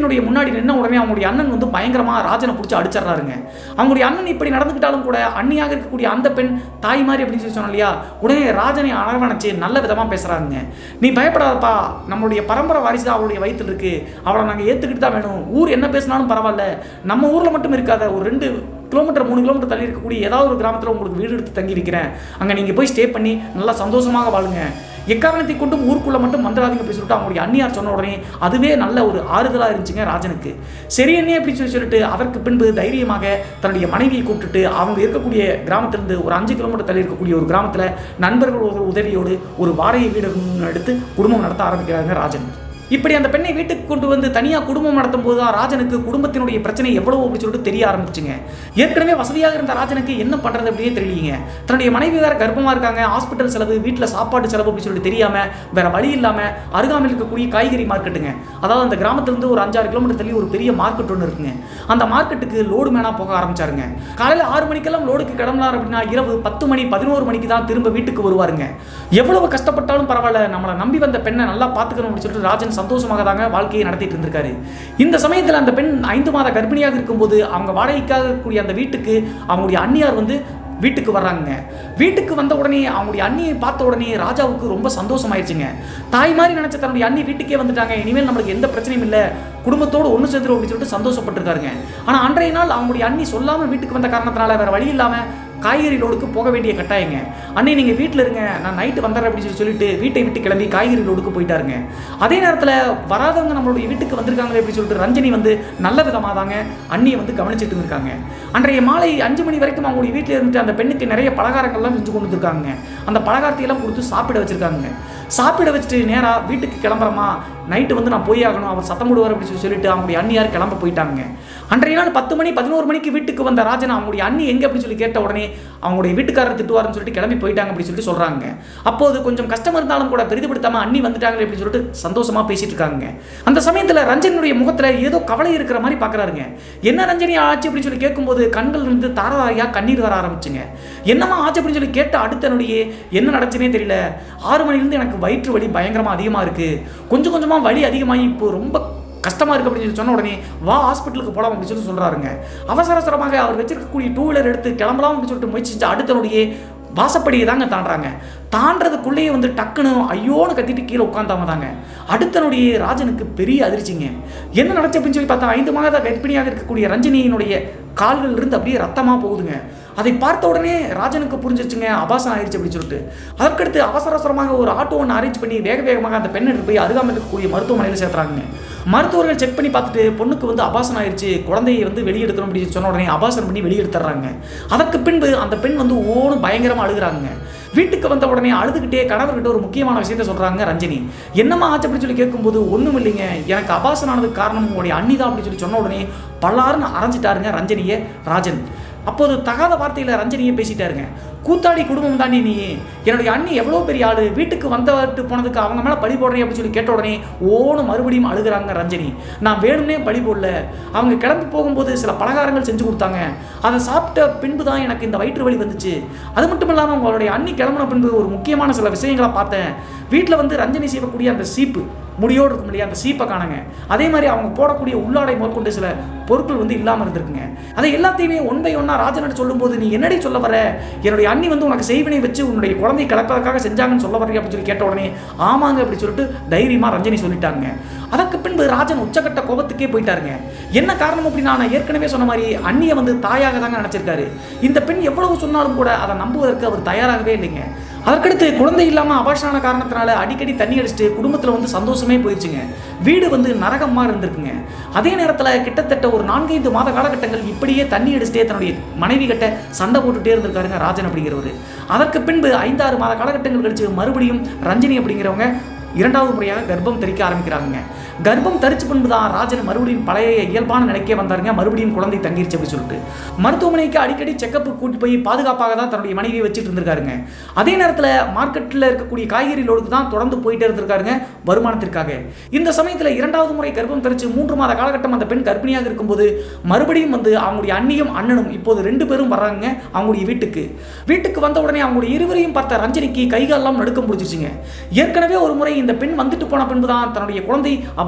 வீட்டினுடைய முன்னாடி நின்ன உடனே அவங்களுடைய அண்ணன் வந்து பயங்கரமா ராஜனை பிடிச்சி அடிச்சிடறாருங்க அவங்களுடைய அண்ணன் இப்படி நடந்துக்கிட்டாலும் கூட அண்ணியாக இருக்கக்கூடிய அந்த பெண் தாய் மாதிரி அப்படின்னு சொல்லி சொன்னோம் இல்லையா உடனே ராஜனை அரவணைச்சு நல்ல விதமா பேசுறாங்க நீ பயப்படாதப்பா நம்மளுடைய பரம்பரை வாரிசு தான் அவளுடைய வயித்துல இருக்கு அவளை நாங்கள் ஏத்துக்கிட்டு தான் வேணும் ஊர் என்ன பேசினாலும் பரவாயில்ல நம்ம ஊர்ல மட்டும் இருக்காத ஒரு ரெண்டு கிலோமீட்டர் மூணு கிலோமீட்டர் தள்ளி இருக்கக்கூடிய ஏதாவது ஒரு கிராமத்தில் உங்களுக்கு வீடு எடுத்து தங்கி இருக்கிறேன் அங்கே நீங்கள் போய் ஸ்டே பண்ணி நல்லா சந்தோஷமாக வாழுங்க எக்காரணத்தை கொண்டும் ஊருக்குள்ளே மட்டும் வந்துடாதீங்க அப்படி சொல்லிட்டு அவங்களுடைய அண்ணியார் சொன்ன உடனே அதுவே நல்ல ஒரு ஆறுதலாக இருந்துச்சுங்க ராஜனுக்கு சரி அண்ணே அப்படின்னு சொல்லி சொல்லிட்டு அதற்கு பின்பு தைரியமாக தன்னுடைய மனைவியை கூப்பிட்டுட்டு அவங்க இருக்கக்கூடிய கிராமத்திலிருந்து ஒரு அஞ்சு கிலோமீட்டர் தள்ளி இருக்கக்கூடிய ஒரு கிராமத்தில் நண்பர்கள் ஒரு உதவியோடு ஒரு வாடகை வீடு எடுத்து குடும்பம் நடத்த ஆரம்பிக்கிறாங்க ராஜன் இப்படி அந்த பெண்ணை வீட்டுக்கு கொண்டு வந்து தனியாக குடும்பம் நடத்தும் போது தான் ராஜனுக்கு குடும்பத்தினுடைய பிரச்சனை எவ்வளவு அப்படின்னு சொல்லிட்டு தெரிய ஆரம்பிச்சுங்க ஏற்கனவே வசதியாக இருந்த ராஜனுக்கு என்ன பண்ணுறது அப்படியே தெரியலீங்க தன்னுடைய மனைவி வேற கர்ப்பமாக இருக்காங்க ஹாஸ்பிட்டல் செலவு வீட்டில் சாப்பாடு செலவு அப்படின்னு சொல்லிட்டு தெரியாமல் வேற வழி இல்லாமல் அருகாமையில் இருக்கக்கூடிய காய்கறி மார்க்கெட்டுங்க அதாவது அந்த கிராமத்திலிருந்து ஒரு அஞ்சாறு கிலோமீட்டர் தள்ளி ஒரு பெரிய மார்க்கெட் ஒன்று இருக்குங்க அந்த மார்க்கெட்டுக்கு லோடு மேனாக போக ஆரம்பிச்சாருங்க காலையில் ஆறு மணிக்கெல்லாம் லோடுக்கு கிளம்பலாம் அப்படின்னா இரவு பத்து மணி பதினோரு மணிக்கு தான் திரும்ப வீட்டுக்கு வருவாருங்க எவ்வளவு கஷ்டப்பட்டாலும் பரவாயில்ல நம்மளை நம்பி வந்த பெண்ணை நல்லா பார்த்துக்கணும் அப்படின்னு சொல்லிட்டு ராஜன் சந்தோஷமாக தாங்க வாழ்க்கையை நடத்திட்டு இருந்திருக்காரு இந்த சமயத்தில் அந்த பெண் ஐந்து மாத கர்ப்பிணியாக இருக்கும்போது அவங்க வாடகைக்காக இருக்கக்கூடிய அந்த வீட்டுக்கு அவங்களுடைய அந்நியார் வந்து வீட்டுக்கு வர்றாங்க வீட்டுக்கு வந்த உடனே அவங்களுடைய அண்ணியை பார்த்த உடனே ராஜாவுக்கு ரொம்ப சந்தோஷமாயிருச்சுங்க தாய் மாதிரி நினைச்ச தன்னுடைய அண்ணி வீட்டுக்கே வந்துட்டாங்க இனிமேல் நம்மளுக்கு எந்த பிரச்சனையும் இல்லை குடும்பத்தோடு ஒன்று சேர்ந்துரும் அப்படின்னு சொல்லிட்டு சந்தோஷப்பட்டிருக்காருங்க ஆனால் அன்றைய நாள் அவங்களுடைய அண்ணி சொல்லாமல் வீட்டுக்கு வந்த காரணத்தினால வேற வழி இல்லாமல் காய்கறி லோடுக்கு போக வேண்டிய கட்டாயங்க அண்ணே நீங்கள் வீட்டில் இருங்க நான் நைட்டு வந்துடுறேன் அப்படின்னு சொல்லி சொல்லிட்டு வீட்டை விட்டு கிளம்பி காய்கறி லோடுக்கு போயிட்டாருங்க அதே நேரத்தில் வராதவங்க நம்மளுடைய வீட்டுக்கு வந்திருக்காங்களே அப்படின்னு சொல்லிட்டு ரஞ்சனி வந்து நல்ல விதமாக தாங்க அண்ணியை வந்து கவனிச்சிட்டு இருந்திருக்காங்க அன்றைய மாலை அஞ்சு மணி வரைக்கும் அவங்களுடைய வீட்டில் இருந்துட்டு அந்த பெண்ணுக்கு நிறைய பலகாரங்கள்லாம் செஞ்சு கொண்டு வந்திருக்காங்க அந்த பலகாரத்தை எல்லாம் கொடுத்து சாப்பிட வச்சிருக்காங்க சாப்பிட வச்சுட்டு நேராக வீட்டுக்கு கிளம்புறமா நைட்டு வந்து நான் போய் ஆகணும் அவர் சத்தம் போடுவார் அப்படின்னு சொல்லி சொல்லிட்டு அவங்களுடைய அண்ணியார் கிளம்ப போயிட்டாங்க அன்றைய நாள் பத்து மணி பதினோரு மணிக்கு வீட்டுக்கு வந்த ராஜன் அவங்களுடைய அண்ணி எங்கே அப்படின்னு சொல்லி கேட்ட உடனே அவங்களுடைய வீட்டுக்காரர் திட்டுவாருன்னு சொல்லிட்டு கிளம்பி போயிட்டாங்க அப்படின்னு சொல்லிட்டு சொல்கிறாங்க அப்போது கொஞ்சம் கஷ்டம் இருந்தாலும் கூட பெரிதுபடுத்தாமல் அண்ணி வந்துட்டாங்க அப்படின்னு சொல்லிட்டு சந்தோஷமாக பேசிட்டு இருக்காங்க அந்த சமயத்தில் ரஞ்சனுடைய முகத்தில் ஏதோ கவலை இருக்கிற மாதிரி பார்க்குறாருங்க என்ன ரஞ்சனி ஆச்சு அப்படின்னு சொல்லி கேட்கும்போது கண்கள் இருந்து தாரதாரியா கண்ணீர் வர ஆரம்பிச்சுங்க என்னமா ஆச்சு அப்படின்னு சொல்லி கேட்ட அடுத்த நொடியே என்ன நடந்துச்சுனே தெரியல ஆறு மணிலேருந்து எனக்கு வயிற்று வலி பயங்கரமாக அதிகமாக இருக்குது கொஞ்சம் கொஞ்சமாக வலி அதிகமாகி இப்போ ரொம்ப கஷ்டமாக இருக்குது அப்படின்னு சொல்லி சொன்ன உடனே வா ஹாஸ்பிட்டலுக்கு போகலாம் அப்படின்னு சொல்லி சொல்கிறாருங்க அவசர அவசரமாக அவர் வச்சிருக்கக்கூடிய டூ வீலர் எடுத்து கிளம்பலாம் அப்படின்னு சொல்லிட்டு முயற்சி செஞ்சு அடுத்தனுடைய வாசப்படியை தாங்க தாண்டுறாங்க தாண்டறதுக்குள்ளேயே வந்து டக்குன்னு ஐயோன்னு கத்திட்டு கீழே உட்காந்தவங்க தாங்க அடுத்தனுடைய ராஜனுக்கு பெரிய அதிர்ச்சிங்க என்ன நடந்துச்சு அப்படின்னு சொல்லி பார்த்தா ஐந்து மாத கர்ப்பிணியாக இருக்கக்கூடிய ரஞ்சினியினுடைய கால்கள் இருந்து அப்படியே ரத்தமாக போகுதுங்க அதை பார்த்த உடனே ராஜனுக்கு புரிஞ்சிருச்சுங்க அபாசம் ஆயிடுச்சு அப்படின்னு சொல்லிட்டு அதற்கடுத்து அவசர அவசரமாக ஒரு ஆட்டோ ஒன்று அரேஞ்ச் பண்ணி வேக வேகமாக அந்த பெண்ணை எடுத்து போய் அருகாமையில் இருக்கக்கூடிய மருத்துவமனையில் சேர்த்துறாங்க மருத்துவர்கள் செக் பண்ணி பார்த்துட்டு பொண்ணுக்கு வந்து அபாசனம் ஆயிடுச்சு குழந்தையை வந்து வெளியெடுக்கணும் அப்படின்னு சொன்ன உடனே அபாசனம் பண்ணி வெளியெடுத்துறாங்க அதற்கு பின்பு அந்த பெண் வந்து ஓன்னு பயங்கரமாக அழுகுறாங்க வீட்டுக்கு வந்த உடனே அழுதுகிட்டே கணவர்கிட்ட ஒரு முக்கியமான விஷயத்த சொல்றாங்க ரஞ்சினி என்னம்மா ஆச்சு அப்படின்னு சொல்லி கேட்கும்போது ஒன்றும் இல்லைங்க எனக்கு அபாசனம் ஆனதுக்கு காரணம் உங்களுடைய அண்ணி தான் அப்படின்னு சொல்லி சொன்ன உடனே பல்லாருன்னு அரைஞ்சிட்டாருங்க ரஞ்சனியை ராஜன் அப்போது தகாத வார்த்தையில் ரஞ்சனியை பேசிட்டாருங்க கூத்தாடி குடும்பம் தாண்டி நீ என்னுடைய அண்ணி எவ்வளோ பெரிய ஆளு வீட்டுக்கு வந்தவர்ட்டு போனதுக்கு அவங்க மேலே பழி போடுறேன் அப்படின்னு சொல்லி கேட்ட உடனே ஓன்னு மறுபடியும் அழுகுறாங்க ரஞ்சனி நான் வேணும்னே பழி போடல அவங்க கிளம்பி போகும்போது சில பலகாரங்கள் செஞ்சு கொடுத்தாங்க அதை சாப்பிட்ட பின்பு தான் எனக்கு இந்த வயிற்று வலி வந்துச்சு அது மட்டும் இல்லாமல் உங்களுடைய அண்ணி கிளம்புன பின்பு ஒரு முக்கியமான சில விஷயங்களை பார்த்தேன் வீட்டில் வந்து ரஞ்சனி செய்யக்கூடிய அந்த சீப்பு முடியோடு இருக்கும் இல்லையா அந்த சீப்பை காணுங்க அதே மாதிரி அவங்க போடக்கூடிய உள்ளாடை முதற்கொண்டு சில பொருட்கள் வந்து இல்லாமல் இருந்திருக்குங்க அதை எல்லாத்தையுமே ஒன் பை ஒன்னா ராஜனிடம் சொல்லும்போது நீ என்னடி சொல்ல வர என்னுடைய அண்ணி வந்து உனக்கு செய்வினை வச்சு உன்னுடைய குழந்தை கலப்பதற்காக செஞ்சாங்கன்னு சொல்ல வரீங்க அப்படின்னு சொல்லி கேட்ட உடனே ஆமாங்க அப்படி சொல்லிட்டு தைரியமாக ரஞ்சனி சொல்லிட்டாங்க அதற்கு பின்பு ராஜன் உச்சக்கட்ட கோபத்துக்கே போயிட்டாருங்க என்ன காரணம் அப்படின்னா நான் ஏற்கனவே சொன்ன மாதிரி அண்ணியை வந்து தாயாக தாங்க நினச்சிருக்காரு இந்த பெண் எவ்வளவு சொன்னாலும் கூட அதை நம்புவதற்கு அவர் தயாராகவே இல்லைங்க அதற்கடுத்து குழந்தை இல்லாமல் அபாஷனான காரணத்தினால அடிக்கடி தண்ணி அடிச்சுட்டு குடும்பத்தில் வந்து சந்தோஷமே போயிடுச்சுங்க வீடு வந்து நரகமாக இருந்திருக்குங்க அதே நேரத்தில் கிட்டத்தட்ட ஒரு நான்கைந்து மாத காலகட்டங்கள் இப்படியே தண்ணி அடிச்சுட்டே தன்னுடைய மனைவி கிட்ட சண்டை போட்டுட்டே இருந்திருக்காருங்க ராஜன் அப்படிங்கிறவர் அதற்கு பின்பு ஐந்தாறு மாத காலகட்டங்கள் கழிச்சு மறுபடியும் ரஞ்சினி அப்படிங்கிறவங்க இரண்டாவது முறையாக கர்ப்பம் தரிக்க ஆரம்பிக்கிறாங்க கர்ப்பம் தரிச்சு பின்பு தான் ராஜன் மறுபடியும் பழைய இயல்பான நிலைக்கே வந்தாருங்க மறுபடியும் குழந்தை தங்கிருச்சு அப்படின்னு சொல்லிட்டு மருத்துவமனைக்கு அடிக்கடி செக்கப் கூட்டி போய் பாதுகாப்பாக தான் தன்னுடைய மனைவியை வச்சுட்டு இருந்திருக்காருங்க அதே நேரத்தில் மார்க்கெட்டில் இருக்கக்கூடிய காய்கறி லோடுக்கு தான் தொடர்ந்து போயிட்டே இருந்திருக்காருங்க வருமானத்திற்காக இந்த சமயத்தில் இரண்டாவது முறை கர்ப்பம் தரிச்சு மூன்று மாத காலகட்டம் அந்த பெண் கர்ப்பிணியாக இருக்கும்போது மறுபடியும் வந்து அவங்களுடைய அண்ணியும் அண்ணனும் இப்போது ரெண்டு பேரும் வர்றாங்க அவங்களுடைய வீட்டுக்கு வீட்டுக்கு வந்த உடனே அவங்களுடைய இருவரையும் பார்த்த ரஞ்சனிக்கு கைகாலெல்லாம் நடுக்கம் பிடிச்சிருச்சுங்க ஏற்கனவே ஒரு முறை இந்த பெண் வந்துட்டு போன பின்பு தான் தன்னுடைய குழந்தை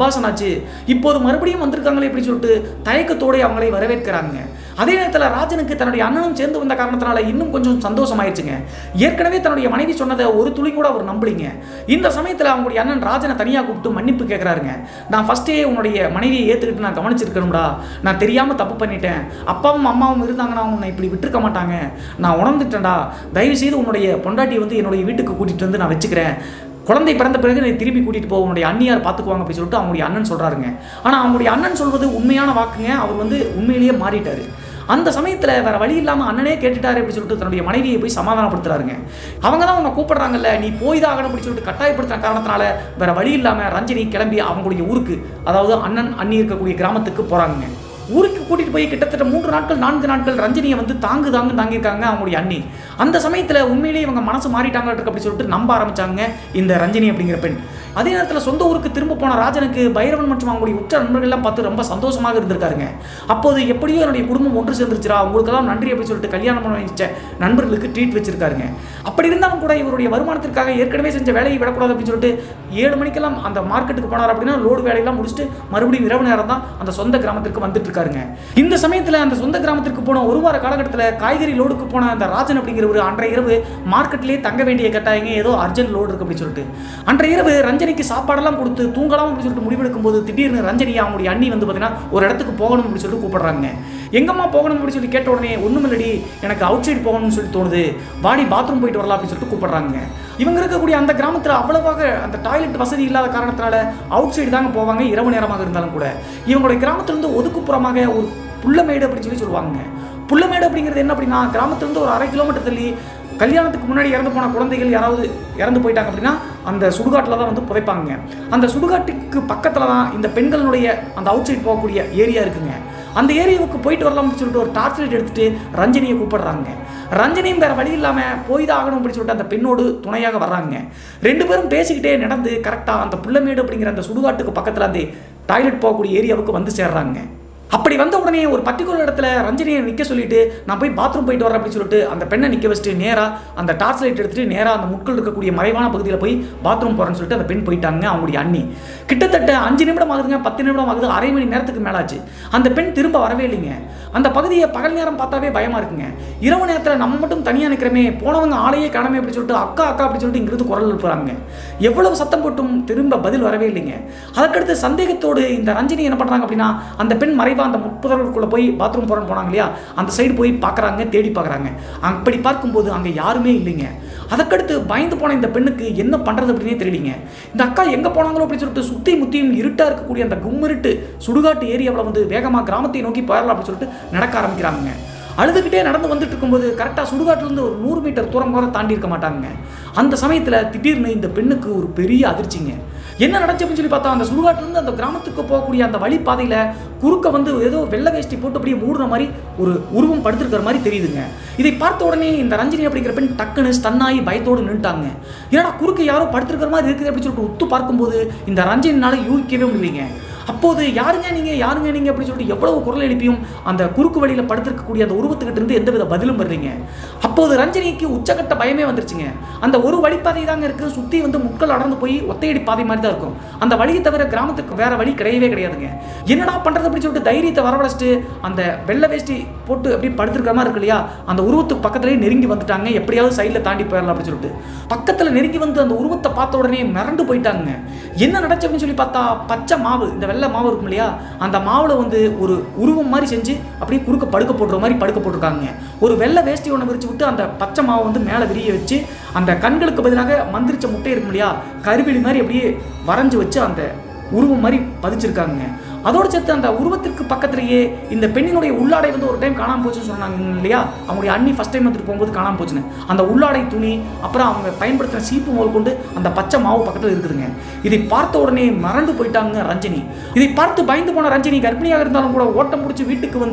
அபாசன் ஆச்சு இப்போது மறுபடியும் வந்திருக்காங்களே இப்படி சொல்லிட்டு தயக்கத்தோடு அவங்களை வரவேற்கிறாங்க அதே நேரத்தில் ராஜனுக்கு தன்னுடைய அண்ணனும் சேர்ந்து வந்த காரணத்தினால இன்னும் கொஞ்சம் சந்தோஷமாயிருச்சுங்க ஏற்கனவே தன்னுடைய மனைவி சொன்னதை ஒரு துளி கூட அவர் நம்பலிங்க இந்த சமயத்தில் அவங்களுடைய அண்ணன் ராஜனை தனியாக கூப்பிட்டு மன்னிப்பு கேட்குறாருங்க நான் ஃபஸ்ட்டே உன்னுடைய மனைவியை ஏற்றுக்கிட்டு நான் கவனிச்சிருக்கணும்டா நான் தெரியாமல் தப்பு பண்ணிட்டேன் அப்பாவும் அம்மாவும் இருந்தாங்கன்னா உன்னை இப்படி விட்டுருக்க மாட்டாங்க நான் உணர்ந்துட்டேன்டா தயவு செய்து உன்னுடைய பொண்டாட்டி வந்து என்னுடைய வீட்டுக்கு கூட்டிகிட்டு வந்து நான் வச்சுக்கிறேன் குழந்தை பிறந்த பிறகு நீ திருப்பி கூட்டிட்டு போ உன்னுடைய அண்ணியார் பார்த்துக்குவாங்க அப்படின்னு சொல்லிட்டு அவங்களுடைய அண்ணன் சொல்றாருங்க ஆனால் அவங்களுடைய அண்ணன் சொல்வது உண்மையான வாக்குங்க அவர் வந்து உண்மையிலேயே மாறிட்டாரு அந்த சமயத்தில் வேற வழி இல்லாமல் அண்ணனே கேட்டுட்டாரு அப்படின்னு சொல்லிட்டு தன்னுடைய மனைவியை போய் சமாதானப்படுத்துறாருங்க அவங்க தான் உன்னை கூப்பிடுறாங்கல்ல நீ போய் தான் ஆகணும் அப்படின்னு சொல்லிட்டு கட்டாயப்படுத்துற காரணத்தினால வேற வழி இல்லாமல் ரஞ்சினி கிளம்பி அவங்களுடைய ஊருக்கு அதாவது அண்ணன் அண்ணி இருக்கக்கூடிய கிராமத்துக்கு போறாங்க ஊருக்கு கூட்டிட்டு போய் கிட்டத்தட்ட மூன்று நாட்கள் நான்கு நாட்கள் ரஞ்சினியை வந்து தாங்கு தாங்கு தாங்கியிருக்காங்க அவங்களுடைய அண்ணி அந்த சமயத்தில் உண்மையிலேயே இவங்க மனசு மாறிட்டாங்க அப்படி சொல்லிட்டு நம்ப ஆரம்பிச்சாங்க இந்த ரஞ்சினி அப்படிங்கிற பெண் அதே நேரத்தில் சொந்த ஊருக்கு திரும்ப போன ராஜனுக்கு பைரவன் மற்றும் அவங்களுடைய உற்ற நண்பர்கள்லாம் பார்த்து ரொம்ப சந்தோஷமாக இருந்திருக்காருங்க அப்போது எப்படியோ என்னுடைய குடும்பம் ஒன்று சேர்ந்துருச்சுரா அவங்களுக்கெல்லாம் நன்றி அப்படி சொல்லிட்டு கல்யாணம் பண்ண வச்ச நண்பர்களுக்கு ட்ரீட் வச்சிருக்காருங்க அப்படி இருந்தாலும் கூட இவருடைய வருமானத்திற்காக ஏற்கனவே செஞ்ச வேலையை விடக்கூடாது அப்படின்னு சொல்லிட்டு ஏழு மணிக்கெல்லாம் அந்த மார்க்கெட்டுக்கு போனார் அப்படின்னா லோடு வேலையெல்லாம் முடிச்சுட்டு மறுபடியும் இரவு நேரம் தான் அந்த சொந்த கிராமத்திற்கு வந்துட்டு இருக்காருங்க இந்த சமயத்தில் அந்த சொந்த கிராமத்திற்கு போன ஒரு வார காலகட்டத்தில் காய்கறி லோடுக்கு போன அந்த ராஜன் அப்படிங்கிறவர் அன்றைய இரவு மார்க்கெட்லேயே தங்க வேண்டிய கட்டாயங்க ஏதோ அர்ஜென்ட் லோடு இருக்கு அப்படின்னு சொல்லிட்டு அன்றைய இரவு ரஞ்சனிக்கு சாப்பாடெல்லாம் கொடுத்து தூங்கலாம் அப்படின்னு சொல்லிட்டு முடிவெடுக்கும் போது திடீர்னு ரஞ்சனி அவங்களுடைய அண்ணி வந்து பார்த்தீங்கன்னா ஒரு இடத்துக்கு போகணும் அப்படின்னு சொல்லிட்டு கூப்பிடுறாங்க எங்கம்மா போகணும் அப்படின்னு சொல்லி கேட்ட உடனே ஒன்றும் இல்லடி எனக்கு அவுட் சைடு போகணும்னு சொல்லி தோணுது வாடி பாத்ரூம் போயிட்டு வரலாம் அப்படின்னு சொல்லிட்டு கூப்பிடுறாங்க இவங்க இருக்கக்கூடிய அந்த கிராமத்தில் அவ்வளவாக அந்த டாய்லெட் வசதி இல்லாத காரணத்தினால அவுட் சைடு தாங்க போவாங்க இரவு நேரமாக இருந்தாலும் கூட இவங்களுடைய கிராமத்திலிருந்து ஒதுக்குப்புறமாக ஒரு புள்ளமேடு அப்படின்னு சொல்லி சொல்லுவாங்க புள்ளமேடு அப்படிங்கிறது என்ன அப்படின்னா கிராமத்திலிருந்து ஒரு அரை கிலோமீட்டர் தள்ளி கல்யாணத்துக்கு முன்னாடி இறந்து போன குழந்தைகள் யாராவது இறந்து போயிட்டாங்க அப்படின்னா அந்த சுடுகாட்டில் தான் வந்து புதைப்பாங்க அந்த சுடுகாட்டுக்கு பக்கத்தில் தான் இந்த பெண்களுடைய அந்த அவுட் சைட் போகக்கூடிய ஏரியா இருக்குங்க அந்த ஏரியாவுக்கு போயிட்டு வரலாம்னு சொல்லிட்டு ஒரு டார்ச் லைட் எடுத்துட்டு ரஞ்சனியை கூப்பிடுறாங்க ரஞ்சனியும் வேற வழி இல்லாமல் போய் தான் ஆகணும் அப்படின்னு சொல்லிட்டு அந்த பெண்ணோடு துணையாக வர்றாங்க ரெண்டு பேரும் பேசிக்கிட்டே நடந்து கரெக்டாக அந்த புள்ளமேடு அப்படிங்கிற அந்த சுடுகாட்டுக்கு பக்கத்தில் அந்த டாய்லெட் போகக்கூடிய ஏரியாவுக்கு வந்து சேர்றாங்க அப்படி வந்த உடனே ஒரு பர்டிகுலர் இடத்துல ரஞ்சனியை நிற்க சொல்லிட்டு நான் போய் பாத்ரூம் போயிட்டு வரேன் அப்படின்னு சொல்லிட்டு அந்த பெண்ணை நிற்க வச்சுட்டு நேராக அந்த டார்ச் லைட் எடுத்துட்டு நேராக அந்த முட்கள் இருக்கக்கூடிய மறைவான பகுதியில் போய் பாத்ரூம் போகிறேன்னு சொல்லிட்டு அந்த பெண் போயிட்டாங்க அவங்களுடைய அண்ணி கிட்டத்தட்ட அஞ்சு நிமிடம் ஆகுதுங்க பத்து நிமிடம் ஆகுது அரை மணி நேரத்துக்கு மேலாச்சு அந்த பெண் திரும்ப வரவே இல்லைங்க அந்த பகுதியை பகல் நேரம் பார்த்தாவே பயமா இருக்குங்க இரவு நேரத்தில் நம்ம மட்டும் தனியாக நிற்கிறமே போனவங்க ஆளையே காணமே அப்படி சொல்லிட்டு அக்கா அக்கா அப்படி சொல்லிட்டு இங்கிருந்து குரல் எழுப்புறாங்க எவ்வளவு சத்தம் போட்டும் திரும்ப பதில் வரவே இல்லைங்க அதற்கடுத்து சந்தேகத்தோடு இந்த ரஞ்சினி என்ன பண்ணுறாங்க அப்படின்னா அந்த பெண் மறைவா அந்த முற்புதர்களுக்குள்ளே போய் பாத்ரூம் போகிறேன்னு போனாங்க இல்லையா அந்த சைடு போய் பார்க்குறாங்க தேடி பார்க்குறாங்க அப்படி பார்க்கும்போது அங்கே யாருமே இல்லைங்க அதற்கடுத்து பயந்து போன இந்த பெண்ணுக்கு என்ன பண்ணுறது அப்படின்னே தெரியலீங்க இந்த அக்கா எங்கே போனாங்களோ அப்படின்னு சொல்லிட்டு சுற்றி முத்தியும் இருட்டாக இருக்கக்கூடிய அந்த கும்மிருட்டு சுடுகாட்டு ஏரியாவில் வந்து வேகமாக கிராமத்தை நோக்கி போயிடலாம் அப்படின்னு சொல்லிட்டு நடக்க ஆரம்பிக்கிறாங்க அழுதுகிட்டே நடந்து வந்துட்டு இருக்கும்போது கரெக்டாக சுடுகாட்டிலேருந்து ஒரு நூறு மீட்டர் தூரம் கூட தாண்டி இருக்க மாட்டாங்க அந்த சமயத்தில் திடீர்னு இந்த பெண்ணுக்கு ஒரு பெரிய அதிர்ச்சிங்க என்ன நடந்துச்சு அப்படின்னு சொல்லி பார்த்தா அந்த சுடுகாட்டிலேருந்து அந்த கிராமத்துக்கு போகக்கூடிய அந்த வழிப்பாதையில் குறுக்க வந்து ஏதோ வெள்ளை வேஷ்டி போட்டு அப்படியே மூடுற மாதிரி ஒரு உருவம் படுத்திருக்கிற மாதிரி தெரியுதுங்க இதை பார்த்த உடனே இந்த ரஞ்சினி அப்படிங்கிற பெண் டக்குன்னு ஸ்டன்னாகி பயத்தோடு நின்றுட்டாங்க ஏன்னா குறுக்க யாரோ படுத்திருக்கிற மாதிரி இருக்குது அப்படின்னு சொல்லிட்டு உத்து பார்க்கும்போது இந்த ரஞ்சினால யூகிக்கவே முடியலைங்க அப்போது யாருங்க நீங்க யாருங்க நீங்க அப்படின்னு சொல்லிட்டு எவ்வளவு குரல் எழுப்பியும் அந்த குறுக்கு வழியில் படுத்திருக்கக்கூடிய அந்த உருவத்துக்கிட்ட இருந்து எந்தவித பதிலும் வர்றீங்க அப்போது ரஞ்சனிக்கு உச்சக்கட்ட பயமே வந்துருச்சுங்க அந்த ஒரு வழிப்பாதை தாங்க இருக்கு சுத்தி வந்து முட்கள் அடர்ந்து போய் ஒத்தையடி பாதை மாதிரி தான் இருக்கும் அந்த வழியை தவிர கிராமத்துக்கு வேற வழி கிடையவே கிடையாதுங்க என்னடா பண்றது அப்படின்னு சொல்லிட்டு தைரியத்தை வரவழைச்சிட்டு அந்த வெள்ளை வேஷ்டி போட்டு அப்படியே படுத்திருக்கிற மாதிரி இருக்கு இல்லையா அந்த உருவத்துக்கு பக்கத்துலேயே நெருங்கி வந்துட்டாங்க எப்படியாவது சைடில் தாண்டி போயிடலாம் அப்படின்னு சொல்லிட்டு பக்கத்தில் நெருங்கி வந்து அந்த உருவத்தை பார்த்த உடனே மிரண்டு போயிட்டாங்க என்ன நடந்துச்சு அப்படின்னு சொல்லி பார்த்தா பச்சை மாவு இந்த வெள்ளை மாவு இருக்கும் இல்லையா அந்த மாவில் வந்து ஒரு உருவம் மாதிரி செஞ்சு அப்படியே குறுக்க படுக்க போடுற மாதிரி படுக்க போட்டிருக்காங்க ஒரு வெள்ளை வேஷ்டி ஒன்று விரிச்சு விட்டு அந்த பச்சை மாவை வந்து மேலே விரிய வச்சு அந்த கண்களுக்கு பதிலாக மந்திரிச்ச முட்டை இருக்கும் இல்லையா கருவிழி மாதிரி அப்படியே வரைஞ்சு வச்சு அந்த உருவம் மாதிரி பதிச்சிருக்காங்க அதோடு சேர்த்து அந்த உருவத்திற்கு பக்கத்திலேயே இந்த பெண்ணினுடைய உள்ளாடை வந்து ஒரு டைம் காணாமல் போச்சுன்னு சொன்னாங்க இல்லையா அவங்களுடைய அண்ணி ஃபஸ்ட் டைம் வந்துட்டு போகும்போது காணாமல் போச்சுன்னு அந்த உள்ளாடை துணி அப்புறம் அவங்க பயன்படுத்தின சீப்பு முதல் கொண்டு அந்த பச்சை மாவு பக்கத்தில் இருக்குதுங்க இதை பார்த்த உடனே மறந்து போயிட்டாங்க ரஞ்சினி இதை பார்த்து பயந்து போன ரஞ்சினி கர்ப்பிணியாக இருந்தாலும் கூட ஓட்டம் முடிச்சு வீட்டுக்கு வந்து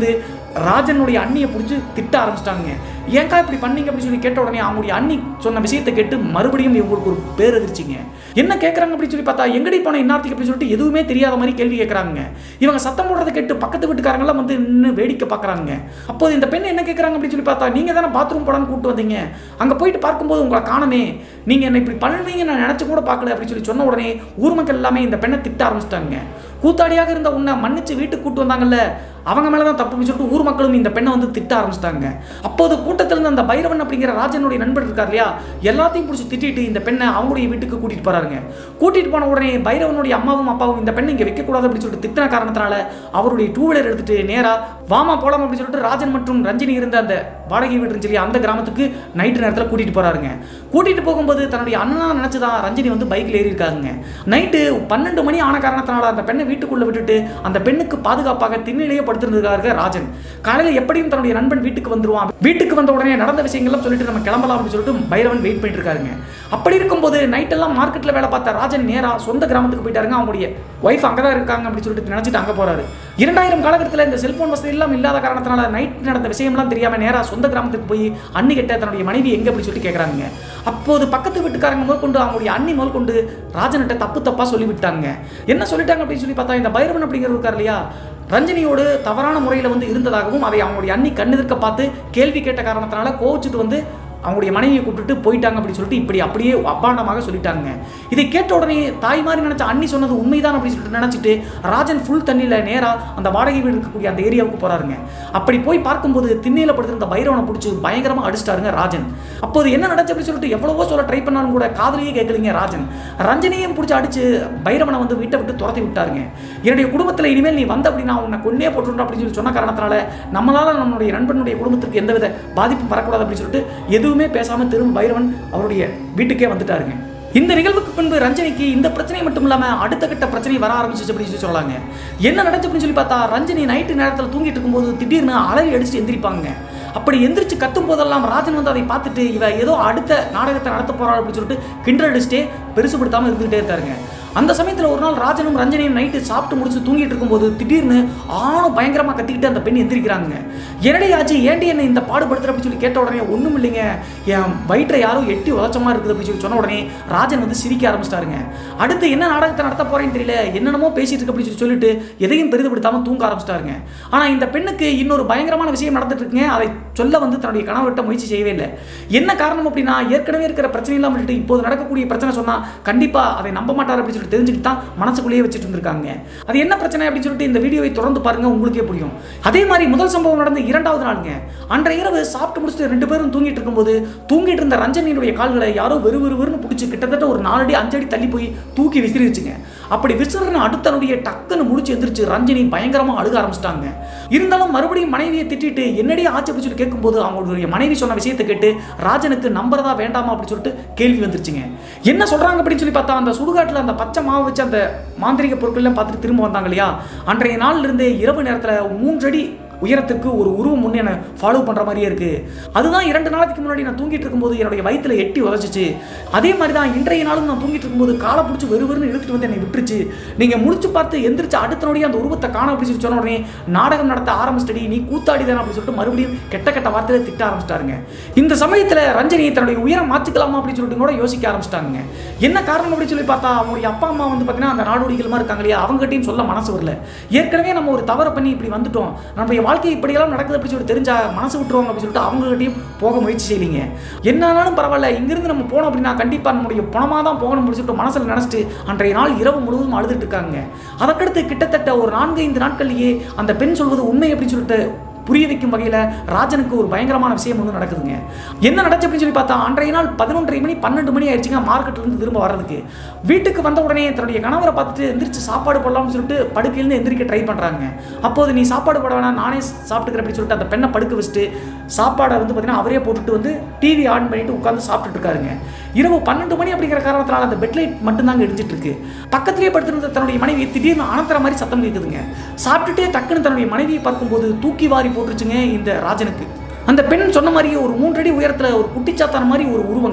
ராஜனுடைய அண்ணியை பிடிச்சி திட்ட ஆரம்பிச்சிட்டாங்க ஏன்க்கா இப்படி பண்ணீங்க அப்படின்னு சொல்லி கேட்ட உடனே அவங்களுடைய அண்ணி சொன்ன விஷயத்தை கேட்டு மறுபடியும் இவங்களுக்கு ஒரு பேரதிர்ச்சிங்க என்ன கேட்குறாங்க அப்படின்னு சொல்லி பார்த்தா எங்கடி போன இன்னார்த்திக்கு அப்படின்னு சொல்லிட்டு எதுவுமே தெரியாத மாதிரி கேள்வி கேட்குறாங்க இவங்க சத்தம் போடுறதை கேட்டு பக்கத்து வீட்டுக்காரங்களாம் வந்து நின்று வேடிக்கை பார்க்குறாங்க அப்போது இந்த பெண் என்ன கேட்குறாங்க அப்படின்னு சொல்லி பார்த்தா நீங்கள் தானே பாத்ரூம் போடான்னு கூப்பிட்டு வந்தீங்க அங்கே போயிட்டு பார்க்கும்போது உங்களை காணமே நீங்கள் என்ன இப்படி பண்ணுவீங்க நான் நினச்சி கூட பார்க்கல அப்படின்னு சொல்லி சொன்ன உடனே ஊர் மக்கள் எல்லாமே இந்த பெண்ணை திட்ட ஆரம்பிச்சிட்டாங்க கூத்தாடியாக இருந்த உன்னை மன்னிச்சு வீட்டுக்கு கூட்டு வந்தாங்கல்ல அவங்க மேலே தான் தப்புன்னு சொல்லிட்டு ஊர் மக்களும் இந்த பெண்ணை வந்து திட்ட ஆரம்பிச்சிட்டாங்க அப்போது கூட்டத்திலிருந்து அந்த பைரவன் அப்படிங்கிற ராஜனுடைய நண்பர் இருக்கார் இல்லையா எல்லாத்தையும் பிடிச்சி திட்டிட்டு இந்த பெண்ணை அவங்களுடைய வீட்டுக்கு கூட்டிட்டு போறாருங்க கூட்டிட்டு போன உடனே பைரவனுடைய அம்மாவும் அப்பாவும் இந்த பெண்ணை இங்கே வைக்கக்கூடாது அப்படின்னு சொல்லிட்டு திட்டின காரணத்தினால அவருடைய டூ வீலர் எடுத்துட்டு நேரா வாமா போலாம் அப்படின்னு சொல்லிட்டு ராஜன் மற்றும் ரஞ்சினி இருந்த அந்த வாடகை வீடு இருந்துச்சு இல்லையா அந்த கிராமத்துக்கு நைட்டு நேரத்தில் கூட்டிட்டு போறாருங்க கூட்டிட்டு போகும்போது தன்னுடைய அண்ணனா நினைச்சுதான் ரஞ்சினி வந்து பைக்கில் ஏறி இருக்காங்க நைட்டு பன்னெண்டு மணி ஆன காரணத்தினால அந்த பெண்ணை வீட்டுக்குள்ள விட்டுட்டு அந்த பெண்ணுக்கு பாதுகாப்பாக திண்ணிலேயே படுத்திருந்திருக்காரு ராஜன் காலையில் எப்படியும் தன்னுடைய நண்பன் வீட்டுக்கு வந்துருவான் வீட்டுக்கு வந்த உடனே நடந்த விஷயங்கள்லாம் சொல்லிட்டு நம்ம கிளம்பலாம் அப்படின்னு சொல்லிட்டு பைரவன் வெயிட் பண்ணிட்டு இருக்காருங்க அப்படி இருக்கும்போது நைட்டெல்லாம் மார்க்கெட்டில் வேலை பார்த்த ராஜன் நேரா சொந்த கிராமத்துக்கு போயிட்டாருங்க அவங்களுடைய ஒய்ஃப் அங்கே தான் இருக்காங்க அப்படின்னு சொல்லிட்டு நினச்சிட்டு அங்கே போறாரு இரண்டாயிரம் காலகட்டத்தில் இந்த செல்போன் வசதி எல்லாம் இல்லாத காரணத்தினால நைட் நடந்த விஷயம்லாம் தெரியாம நேரா சொந்த கிராமத்துக்கு போய் அண்ணி கிட்ட தன்னுடைய மனைவி எங்க அப்படி சொல்லிட்டு கேட்குறாங்க அப்போது பக்கத்து வீட்டுக்காரங்க முதல் கொண்டு அவங்களுடைய அண்ணி முதல் கொண்டு ராஜன்கிட்ட தப்பு தப்பா சொல்லி விட்டாங்க என்ன சொல்லிட்டாங்க அப்படின்னு சொல்லி பார்த்தா இந்த பைரவன் அப்படிங்கிறது இருக்கார் இல்லையா ரஞ்சினியோடு தவறான முறையில் வந்து இருந்ததாகவும் அதை அவங்களுடைய அண்ணி கண்ணெதிர்க்க பார்த்து கேள்வி கேட்ட காரணத்தினால கோவிச்சுட்டு வந்து அவங்களுடைய மனைவியை கூப்பிட்டுட்டு போயிட்டாங்க அப்படின்னு சொல்லிட்டு இப்படி அப்படியே அப்பாண்டமாக சொல்லிட்டாங்க இதை கேட்ட உடனே தாய் மாதிரி நினைச்ச அண்ணி சொன்னது உண்மைதான் அப்படின்னு சொல்லிட்டு நினைச்சிட்டு ராஜன் ஃபுல் தண்ணியில் நேராக அந்த வாடகை வீடு இருக்கக்கூடிய அந்த ஏரியாவுக்கு போறாருங்க அப்படி போய் பார்க்கும்போது திண்ணையில் படுத்திருந்த பைரவனை பிடிச்சி பயங்கரமாக அடிச்சிட்டாருங்க ராஜன் அப்போது என்ன நடந்துச்சு அப்படின்னு சொல்லிட்டு எவ்வளவோ சொல்ல ட்ரை பண்ணாலும் கூட காதலியே கேட்கலீங்க ராஜன் ரஞ்சனையும் பிடிச்சி அடிச்சு பைரவனை வந்து வீட்டை விட்டு துரத்தி விட்டாருங்க என்னுடைய குடும்பத்தில் இனிமேல் நீ வந்த அப்படின்னா உன்னை கொன்னே போட்டுருந்தோம் அப்படின்னு சொல்லி சொன்ன காரணத்தினால நம்மளால நம்மளுடைய நண்பனுடைய குடும்பத்துக்கு எந்தவித பாதிப்பும் வரக்கூடாது அப்படின்னு சொல்லிட்டு எதுவுமே பேசாம திரும்ப பைரவன் அவருடைய வீட்டுக்கே வந்துட்டாருங்க இந்த நிகழ்வுக்கு பின்பு ரஞ்சனிக்கு இந்த பிரச்சனை மட்டும் இல்லாம அடுத்த கட்ட பிரச்சனை வர ஆரம்பிச்சிச்சு அப்படின்னு சொல்லி சொல்லலாங்க என்ன நடந்துச்சு அப்படின்னு சொல்லி பார்த்தா ரஞ்சனி நைட்டு நேரத்தில் தூங்கிட்டு இருக்கும்போது திடீர்னு அலறி அடிச்சுட்டு எந்திரிப்பாங்க அப்படி எந்திரிச்சு கத்தும் போதெல்லாம் ராஜன் வந்து அதை பார்த்துட்டு இவ ஏதோ அடுத்த நாடகத்தை நடத்த போறாள் அப்படின்னு சொல்லிட்டு கிண்டல் அடிச்சுட்டே பெருசுபடுத்தாம இருந்துகிட்டே இருக்காருங்க அந்த சமயத்தில் ஒரு நாள் ராஜனும் ரஞ்சனியும் நைட்டு சாப்பிட்டு முடிச்சு தூங்கிட்டு இருக்கும்போது திடீர்னு ஆணும் பயங்கரமாக கத்திக்கிட்டு அந்த பெண் எந்திரிக்கிறாங்க என்னடி ஆச்சு ஏண்டி என்ன இந்த பாடுபடுத்துற அப்படின்னு சொல்லி கேட்ட உடனே ஒன்றும் இல்லைங்க என் வயிற்றை யாரும் எட்டி உதச்சமா இருக்குது அப்படின்னு சொல்லி சொன்ன உடனே ராஜன் வந்து சிரிக்க ஆரம்பிச்சிட்டாருங்க அடுத்து என்ன நாடகத்தை நடத்த போறேன்னு தெரியல என்னென்னமோ பேசிட்டு இருக்கு அப்படின்னு சொல்லி சொல்லிட்டு எதையும் பெரிதுபடுத்தாம தூங்க ஆரம்பிச்சிட்டாருங்க ஆனால் இந்த பெண்ணுக்கு இன்னொரு பயங்கரமான விஷயம் நடந்துட்டு இருக்குங்க அதை சொல்ல வந்து தன்னுடைய கணவர்கிட்ட முயற்சி செய்யவே இல்லை என்ன காரணம் அப்படின்னா ஏற்கனவே இருக்கிற பிரச்சனையெல்லாம் விட்டுட்டு இப்போது நடக்கக்கூடிய பிரச்சனை சொன்னா கண்டிப்பா அதை நம்ப மாட்டார் அப்படின்னு சொல்லிட்டு தெரிஞ்சுக்கிட்டு தான் மனசுக்குள்ளேயே வச்சுட்டு இருந்திருக்காங்க அது என்ன பிரச்சனை அப்படின்னு சொல்லிட்டு இந்த வீடியோவை தொடர்ந்து பாருங்க உங்களுக்கே புரியும் அதே மாதிரி முதல் சம்பவம் நடந்த இரண்டாவது நாளுங்க அன்றைய இரவு சாப்பிட்டு முடிச்சுட்டு ரெண்டு பேரும் தூங்கிட்டு இருக்கும்போது தூங்கிட்டு இருந்த ரஞ்சனியுடைய கால்களை யாரோ வெறு வெறுன்னு பிடிச்சி கிட்டத்தட்ட ஒரு நாலடி அஞ்சடி தள்ளி போய் தூக்கி விசிறிச்சுங்க அப்படி விசிறின அடுத்தனுடைய டக்குன்னு முடிச்சு எந்திரிச்சு ரஞ்சனி பயங்கரமா அழுக ஆரம்பிச்சிட்டாங்க இருந்தாலும் மறுபடியும் மனைவியை திட்டிட்டு என்னடி ஆச்சு அப்படின்னு சொல்லி கேட்கும்போது அவங்களுடைய மனைவி சொன்ன விஷயத்தை கேட்டு ராஜனுக்கு நம்புறதா வேண்டாமா அப்படின்னு சொல்லிட்டு கேள்வி வந்துருச்சுங்க என்ன சொல்றாங்க அப்படின்னு சொல்லி பார்த்தா அந்த சுடுகாட்டில் அந்த பச்சை மாவு வச்சு அந்த மாந்திரிக பொருட்கள்லாம் பார்த்துட்டு திரும்ப வந்தாங்க இல்லையா அன்றைய நாள்ல இருந்தே இரவு நேரத்தில் மூன்றடி உயரத்துக்கு ஒரு உருவம் முன்னே என்னை ஃபாலோ பண்ணுற மாதிரியே இருக்குது அதுதான் இரண்டு நாளைக்கு முன்னாடி நான் தூங்கிட்டு இருக்கும்போது என்னுடைய வயித்துல எட்டி உதச்சிச்சு அதே மாதிரி தான் இன்றைய நாளும் நான் தூங்கிட்டு இருக்கும்போது காலை பிடிச்சி வெறு வெறுன்னு இழுத்துட்டு வந்து என்னை விட்டுருச்சு நீங்கள் முடிச்சு பார்த்து எந்திரிச்சு அடுத்த நொடியே அந்த உருவத்தை காண அப்படின்னு சொல்லி சொன்ன உடனே நாடகம் நடத்த ஆரம்பிச்சிட்டடி நீ கூத்தாடி தானே அப்படின்னு சொல்லிட்டு மறுபடியும் கெட்ட கெட்ட வார்த்தையில திட்ட ஆரம்பிச்சிட்டாருங்க இந்த சமயத்தில் ரஞ்சனி தன்னுடைய உயரம் மாற்றிக்கலாமா அப்படின்னு சொல்லிட்டு கூட யோசிக்க ஆரம்பிச்சிட்டாங்க என்ன காரணம் அப்படின்னு சொல்லி பார்த்தா அவங்களுடைய அப்பா அம்மா வந்து பார்த்தீங்கன்னா அந்த நாடோடிகள் மாதிரி இருக்காங்க இல்லையா அவங்ககிட்டயும் சொல்ல மனசு வரல ஏற்கனவே நம்ம ஒரு தவறை பண்ணி இப்படி வந்துட்டோம் நம்முடைய வாழ்க்கை இப்படியெல்லாம் நடக்குது அப்படின்னு சொல்லிட்டு தெரிஞ்சா மனசு விட்டுருவாங்க அப்படின்னு சொல்லிட்டு அவங்ககிட்டயும் போக முயற்சி செய்யலீங்க என்னாலும் பரவாயில்ல இங்கிருந்து நம்ம போனோம் அப்படின்னா கண்டிப்பாக நம்முடைய பணமாக தான் போகணும் அப்படின்னு சொல்லிட்டு மனசில் நினச்சிட்டு அன்றைய நாள் இரவு முழுவதும் அழுதுட்டு இருக்காங்க அதற்கடுத்து கிட்டத்தட்ட ஒரு நான்கு ஐந்து நாட்கள்லேயே அந்த பெண் சொல்வது உண்மை அப்படின்னு சொல்லிட்டு புரிய வைக்கும் வகையில் ராஜனுக்கு ஒரு பயங்கரமான விஷயம் ஒன்று நடக்குதுங்க என்ன நடந்துச்சு அப்படின்னு சொல்லி பார்த்தா அன்றைய நாள் பதினொன்றரை மணி பன்னெண்டு மணி ஆயிடுச்சுங்க மார்க்கெட்லேருந்து திரும்ப வர்றதுக்கு வீட்டுக்கு வந்த உடனே தன்னுடைய கணவரை பார்த்துட்டு எந்திரிச்சு சாப்பாடு போடலாம்னு சொல்லிட்டு படுக்கையிலேருந்து எந்திரிக்க ட்ரை பண்ணுறாங்க அப்போது நீ சாப்பாடு போட வேணாம் நானே சாப்பிட்டுக்கிறேன் அப்படின்னு சொல்லிட்டு அந்த பெண்ணை படுக்க வச்சுட்டு சாப்பாடை வந்து பார்த்தீங்கன்னா அவரே போட்டுட்டு வந்து டிவி ஆன் பண்ணிட்டு உட்காந்து சாப்பிட்டுட்டு இருக்காருங்க இரவு பன்னெண்டு மணி அப்படிங்கிற காரணத்தினால அந்த பெட்லைட் மட்டும்தாங்க இடிஞ்சிட்டு இருக்கு பக்கத்திலேயே படுத்திருந்த தன்னுடைய மனைவி திடீர்னு அனந்தர மாதிரி சத்தம் கேட்குதுங்க சாப்பிட்டுட்டே டக்குன்னு தன்னுடைய மனைவியை பார்க்கும்போது தூக்கி வாரி போட்டுருச்சுங்க இந்த ராஜனுக்கு அந்த பெண் சொன்ன மாதிரியே ஒரு மூன்றடி உயரத்தில் ஒரு குட்டிச்சாத்தான மாதிரி ஒரு உருவங்க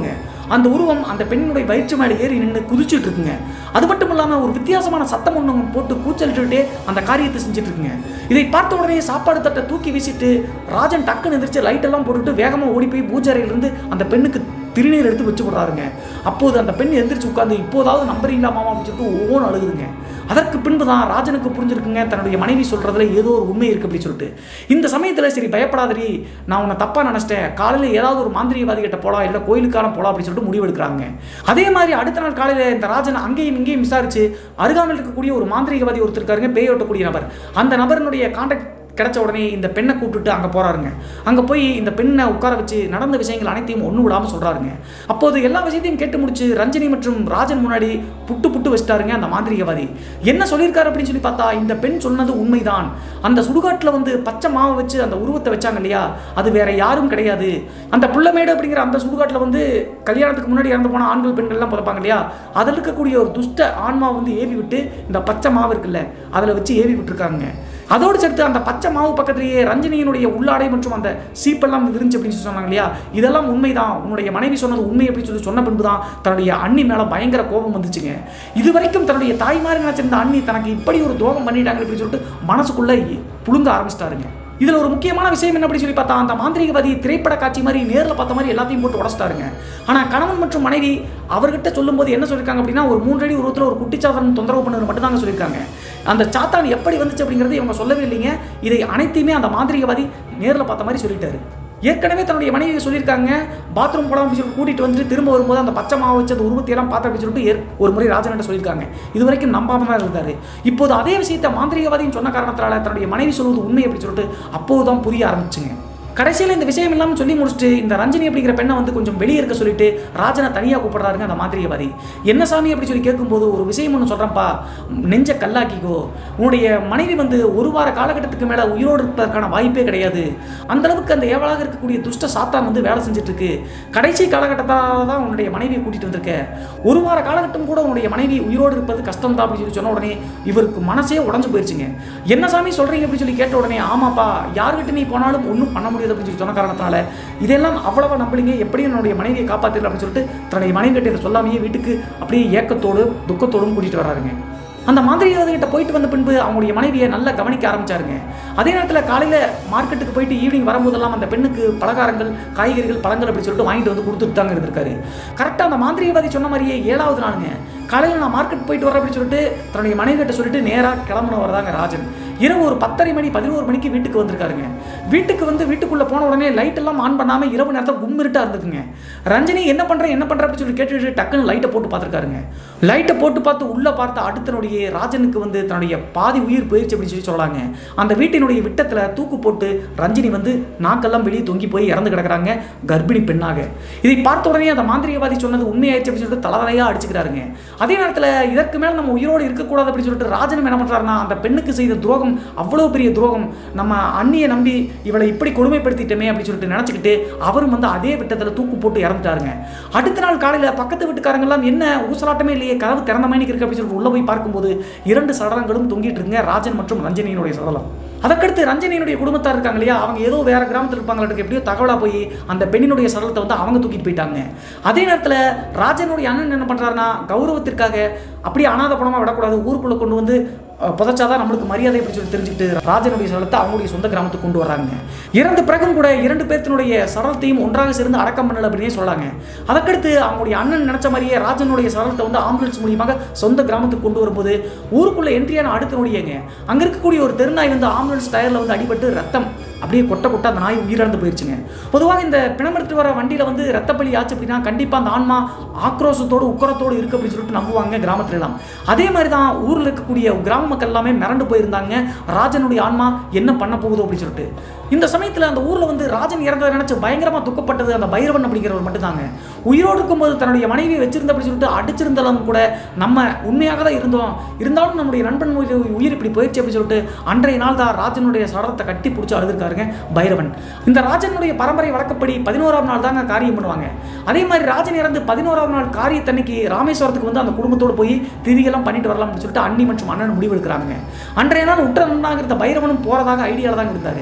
அந்த உருவம் அந்த பெண்ணுடைய வயிற்று மேலே ஏறி நின்று குதிச்சுட்டு இருக்குங்க அது மட்டும் இல்லாமல் ஒரு வித்தியாசமான சத்தம் ஒன்று போட்டு கூச்சலிட்டுட்டே அந்த காரியத்தை செஞ்சுட்டு இருக்குங்க இதை பார்த்த உடனே சாப்பாடு தட்டை தூக்கி வீசிட்டு ராஜன் டக்குன்னு எந்திரிச்சு லைட் எல்லாம் போட்டுட்டு வேகமாக ஓடி போய் பூஜாரையிலிருந்து அந்த பெண்ணுக்கு திருநீர் எடுத்து வச்சு கொடுறாருங்க அப்போது அந்த பெண் எந்திரிச்சு உட்காந்து இப்போதாவது நம்புறீங்களா மாமா அப்படின்னு சொல்லிட்டு ஒவ்வொன்றும் அழுகுதுங்க அதற்கு பின்பு தான் ராஜனுக்கு புரிஞ்சிருக்குங்க தன்னுடைய மனைவி சொல்றதுல ஏதோ ஒரு உண்மை இருக்கு அப்படின்னு சொல்லிட்டு இந்த சமயத்தில் சரி பயப்படாதடி நான் உன்னை தப்பா நினைச்சிட்டேன் காலையில் ஏதாவது ஒரு மாந்திரிகவாதி கிட்ட போலாம் இல்லை கோயிலுக்கான போலாம் அப்படின்னு சொல்லிட்டு முடிவெடுக்கிறாங்க அதே மாதிரி அடுத்த நாள் காலையில் இந்த ராஜன் அங்கேயும் இங்கேயும் விசாரிச்சு அருகாமையில் இருக்கக்கூடிய ஒரு மாந்திரிகவாதி ஒருத்தர் இருக்காருங்க பேய் ஓட்டக்கூடிய நபர் அந்த நபரினுடைய கான்டாக்ட் கிடைச்ச உடனே இந்த பெண்ணை கூப்பிட்டுட்டு அங்கே போறாருங்க அங்கே போய் இந்த பெண்ணை உட்கார வச்சு நடந்த விஷயங்கள் அனைத்தையும் ஒன்று விடாமல் சொல்கிறாருங்க அப்போது எல்லா விஷயத்தையும் கேட்டு முடிச்சு ரஞ்சினி மற்றும் ராஜன் முன்னாடி புட்டு புட்டு வச்சிட்டாருங்க அந்த மாந்திரிகவாதி என்ன சொல்லியிருக்காரு அப்படின்னு சொல்லி பார்த்தா இந்த பெண் சொன்னது உண்மைதான் அந்த சுடுகாட்டில் வந்து பச்சை மாவை வச்சு அந்த உருவத்தை வச்சாங்க இல்லையா அது வேற யாரும் கிடையாது அந்த புள்ளமேடு அப்படிங்கிற அந்த சுடுகாட்டில் வந்து கல்யாணத்துக்கு முன்னாடி இறந்து போன ஆண்கள் பெண்கள்லாம் புதைப்பாங்க இல்லையா அதில் இருக்கக்கூடிய ஒரு துஷ்ட ஆன்மா வந்து ஏவி விட்டு இந்த பச்சை மாவு இருக்குல்ல அதில் வச்சு ஏவி விட்டுருக்காங்க அதோடு சேர்த்து அந்த பச்சை மாவு பக்கத்திலேயே ரஞ்சினியினுடைய உள்ளாடை மற்றும் அந்த சீப்பெல்லாம் விரிஞ்சு அப்படின்னு சொல்லி சொன்னாங்க இல்லையா இதெல்லாம் உண்மைதான் உன்னுடைய மனைவி சொன்னது உண்மை அப்படின்னு சொல்லி சொன்ன பின்பு தான் தன்னுடைய அண்ணி மேலே பயங்கர கோபம் வந்துச்சுங்க இது வரைக்கும் தன்னுடைய தாய்மாரி நினைச்சிருந்த அண்ணி தனக்கு இப்படி ஒரு துரோகம் பண்ணிட்டாங்க அப்படின்னு சொல்லிட்டு மனசுக்குள்ள புழுங்க ஆரம்பிச்சிட்டாருங்க இதில் ஒரு முக்கியமான விஷயம் என்ன அப்படி சொல்லி பார்த்தா அந்த மாந்திரிகவாதி திரைப்பட காட்சி மாதிரி நேரில் பார்த்த மாதிரி எல்லாத்தையும் போட்டு உடச்சிட்டாருங்க ஆனால் கணவன் மற்றும் மனைவி அவர்கிட்ட சொல்லும்போது என்ன சொல்லியிருக்காங்க அப்படின்னா ஒரு மூன்றடி உருவத்தில் ஒரு குட்டிச்சாத்தன் தொந்தரவு பண்ணது மட்டும் தாங்க சொல்லியிருக்காங்க அந்த சாத்தான் எப்படி வந்துச்சு அப்படிங்கிறது இவங்க சொல்லவே இல்லைங்க இதை அனைத்தையுமே அந்த மாந்திரிகவாதி நேரில் பார்த்த மாதிரி சொல்லிட்டாரு ஏற்கனவே தன்னுடைய மனைவி சொல்லியிருக்காங்க பாத்ரூம் போடாமல் சொல்லி கூட்டிட்டு வந்துட்டு திரும்ப வரும்போது அந்த பச்சை மாவு வச்சு அந்த உருவத்தையெல்லாம் பார்த்து அப்படின்னு சொல்லிட்டு ஏற்- ஒரு முறை ராஜன்கிட்ட சொல்லியிருக்காங்க இது வரைக்கும் நம்பாம தான் இருந்தார் இப்போது அதே விஷயத்தை மாந்திரிகவாதின்னு சொன்ன காரணத்தினால தன்னுடைய மனைவி சொல்வது உண்மை அப்படின்னு சொல்லிட்டு அப்போது தான் புரிய ஆரம்பிச்சுங்க கடைசியில் இந்த விஷயம் இல்லாமல் சொல்லி முடிச்சுட்டு இந்த ரஞ்சினி அப்படிங்கிற பெண்ணை வந்து கொஞ்சம் வெளியே இருக்க சொல்லிட்டு ராஜனை தனியாக கூப்பிடுறாருங்க அந்த மாந்திரிகவாதி என்ன சாமி அப்படி சொல்லி கேட்கும்போது ஒரு விஷயம் ஒன்று சொல்கிறேன்ப்பா நெஞ்ச கல்லாக்கிக்கோ உன்னுடைய மனைவி வந்து ஒரு வார காலகட்டத்துக்கு மேலே உயிரோடு இருப்பதற்கான வாய்ப்பே கிடையாது அந்த அளவுக்கு அந்த ஏவலாக இருக்கக்கூடிய துஷ்ட சாத்தான் வந்து வேலை செஞ்சுட்டு இருக்கு கடைசி காலகட்டத்தால் தான் உன்னுடைய மனைவியை கூட்டிட்டு வந்திருக்க ஒரு வார காலகட்டம் கூட உன்னுடைய மனைவி உயிரோடு இருப்பது கஷ்டம் தான் அப்படின்னு சொல்லி சொன்ன உடனே இவருக்கு மனசே உடஞ்சு போயிருச்சுங்க என்ன சாமி சொல்றீங்க அப்படின்னு சொல்லி கேட்ட உடனே ஆமாப்பா யார்கிட்ட நீ போனாலும் ஒன்றும் பண்ண முடியாது அப்படின்னு சொல்லி சொன்ன காரணத்தினால இதெல்லாம் அவ்வளவா நம்பலிங்க எப்படியும் என்னுடைய மனைவியை காப்பாத்திடலாம் அப்படின்னு சொல்லிட்டு தன்னுடைய மனைவி கிட்ட இதை சொல்லாமையே வீட்டுக்கு அப்படியே ஏக்கத்தோடு துக்கத்தோடும் கூட்டிட்டு வர்றாருங்க அந்த மாந்திரிகவாதி கிட்ட போயிட்டு வந்த பின்பு அவங்களுடைய மனைவியை நல்லா கவனிக்க ஆரம்பிச்சாருங்க அதே நேரத்தில் காலையில் மார்க்கெட்டுக்கு போயிட்டு ஈவினிங் வரும்போதெல்லாம் அந்த பெண்ணுக்கு பலகாரங்கள் காய்கறிகள் பழங்கள் அப்படி சொல்லிட்டு வாங்கிட்டு வந்து கொடுத்துட்டு தாங்க இருந்திருக்காரு கரெக்டாக அந்த மாந்திரிகவாதி சொன்ன மாதிரியே ஏழாவது நாளுங்க காலையில் நான் மார்க்கெட் போயிட்டு வரேன் அப்படின்னு சொல்லிட்டு தன்னுடைய மனைவி கிட்ட சொல்லிட்டு நேராக கிளம்புனவர் தாங்க ராஜன் இரவு ஒரு பத்தரை மணி பதினோரு மணிக்கு வீட்டுக்கு வந்திருக்காருங்க வீட்டுக்கு வந்து வீட்டுக்குள்ளே போன உடனே லைட் எல்லாம் ஆன் பண்ணாமல் இரவு நேரத்தில் கும்மிருட்டா இருந்துக்குங்க ரஞ்சினி என்ன பண்ணுற என்ன பண்ணுற அப்படின்னு சொல்லி கேட்டுட்டு டக்குன்னு லைட்டை போட்டு பார்த்துருக்காருங்க லைட்டை போட்டு பார்த்து உள்ளே பார்த்த அடுத்த நொடியே ராஜனுக்கு வந்து தன்னுடைய பாதி உயிர் போயிடுச்சு அப்படின்னு சொல்லி சொல்லலாங்க அந்த வீட்டினுடைய விட்டத்தில் தூக்கு போட்டு ரஞ்சினி வந்து நாக்கெல்லாம் வெளியே தொங்கி போய் இறந்து கிடக்குறாங்க கர்ப்பிணி பெண்ணாக இதை பார்த்த உடனே அந்த மாந்திரிகவாதி சொன்னது உண்மையாயிடுச்சு அப்படின்னு சொல்லிட்டு தலைவலையாக அடிச்சுக்கிறாருங்க அதே நேரத்தில் இதற்கு மேலே நம்ம உயிரோடு இருக்கக்கூடாது அப்படின்னு சொல்லிட்டு ராஜனும் என்ன பண்ணுறாருன்னா அந்த பெண்ணுக்கு செய்த துரோகம் அவ்வளோ பெரிய துரோகம் நம்ம அண்ணியை நம்பி இவளை இப்படி கொடுமைப்படுத்திட்டோமே அப்படின்னு சொல்லிட்டு நினச்சிக்கிட்டு அவரும் வந்து அதே விட்டத்தில் தூக்கு போட்டு இறந்துட்டாருங்க அடுத்த நாள் காலையில் பக்கத்து வீட்டுக்காரங்கெல்லாம் என்ன ஊசலாட்டமே இல்லையே கதவு திறந்த மாதிரி இருக்கு அப்படின்னு சொல்லிட்டு உள்ள போய் பார்க்கும்போது இரண்டு சடலங்களும் தொங்கிட்டு இருக்குங்க ராஜன் மற்றும் ரஞ்சனியினுடைய சடலம் அதற்கடுத்து ரஞ்சனியினுடைய குடும்பத்தார் இருக்காங்க இல்லையா அவங்க ஏதோ வேற கிராமத்தில் இருப்பாங்களுக்கு எப்படியோ தகவலாக போய் அந்த பெண்ணினுடைய சடலத்தை வந்து அவங்க தூக்கிட்டு போயிட்டாங்க அதே நேரத்தில் ராஜனுடைய அண்ணன் என்ன பண்ணுறாருன்னா கௌரவத்திற்காக அப்படியே அனாத பணமாக விடக்கூடாது ஊருக்குள்ளே கொண்டு வந்து அஹ், புதைச்சாதான் நம்மளுக்கு மரியாதை அப்படி சொல்லி தெரிஞ்சுக்கிட்டு ராஜனுடைய சடலத்தை அவங்களுடைய சொந்த கிராமத்துக்கு கொண்டு வராங்க இறந்த பிறகும் கூட இரண்டு பேர்த்தினுடைய சடலத்தையும் ஒன்றாக சேர்ந்து அடக்கம் பண்ணல அப்படின்னே சொல்லாங்க அதற்கடுத்து அவங்களுடைய அண்ணன் நினைச்ச மாதிரியே ராஜனுடைய சடலத்தை வந்து ஆம்புலன்ஸ் மூலியமாக சொந்த கிராமத்துக்கு கொண்டு வரும்போது ஊருக்குள்ள என்ட்ரியான அடுத்த நொடியேங்க அங்க இருக்கக்கூடிய ஒரு தெருநாய் வந்து ஆம்புலன்ஸ் டயர்ல வந்து அடிபட்டு ரத்தம் அப்படியே கொட்ட கொட்ட அந்த நாய் உயிரிழந்து போயிருச்சுங்க பொதுவாக இந்த பிணம் எடுத்துட்டு வர வண்டியில வந்து ரத்தப்பலி ஆச்சு அப்படின்னா கண்டிப்பா அந்த ஆன்மா ஆக்ரோஷத்தோடு உக்கரத்தோடு இருக்கு அப்படின்னு சொல்லிட்டு நம்புவாங்க கிராமத்துல எல்லாம் அதே மாதிரி தான் ஊர்ல இருக்கக்கூடிய கிராம மக்கள் எல்லாமே மிரண்டு போயிருந்தாங்க ராஜனுடைய ஆன்மா என்ன பண்ண போகுதோ அப்படின்னு சொல்லிட்டு இந்த சமயத்துல அந்த ஊர்ல வந்து ராஜன் இறந்ததை நினைச்சு பயங்கரமா துக்கப்பட்டது அந்த பைரவன் அப்படிங்கிறவர் மட்டும்தாங்க உயிரோடு இருக்கும்போது தன்னுடைய மனைவியை வச்சிருந்த அப்படி சொல்லிட்டு அடிச்சிருந்தாலும் கூட நம்ம உண்மையாக தான் இருந்தோம் இருந்தாலும் நம்முடைய நண்பன் உயிர் உயிர் இப்படி போயிடுச்சு அப்படின்னு சொல்லிட்டு அன்றைய நாள் தான் ராஜனுடைய சடலத்தை கட்டி பிடிச்சி அழுதுருக்காருங்க பைரவன் இந்த ராஜனுடைய பரம்பரை வழக்கப்படி பதினோராம் நாள் தாங்க காரியம் பண்ணுவாங்க அதே மாதிரி ராஜன் இறந்து பதினோராம் நாள் காரியத்தன்னைக்கு ராமேஸ்வரத்துக்கு வந்து அந்த குடும்பத்தோடு போய் திதியெல்லாம் பண்ணிட்டு வரலாம் அப்படின்னு சொல்லிட்டு அண்ணி மற்றும் அண்ணன் முடிவெடுக்கிறாங்க அன்றைய நாள் உற்ற நண்பனாக இருந்த பைரவனும் போறதாக ஐடியாவில் தாங்க இருந்தாரு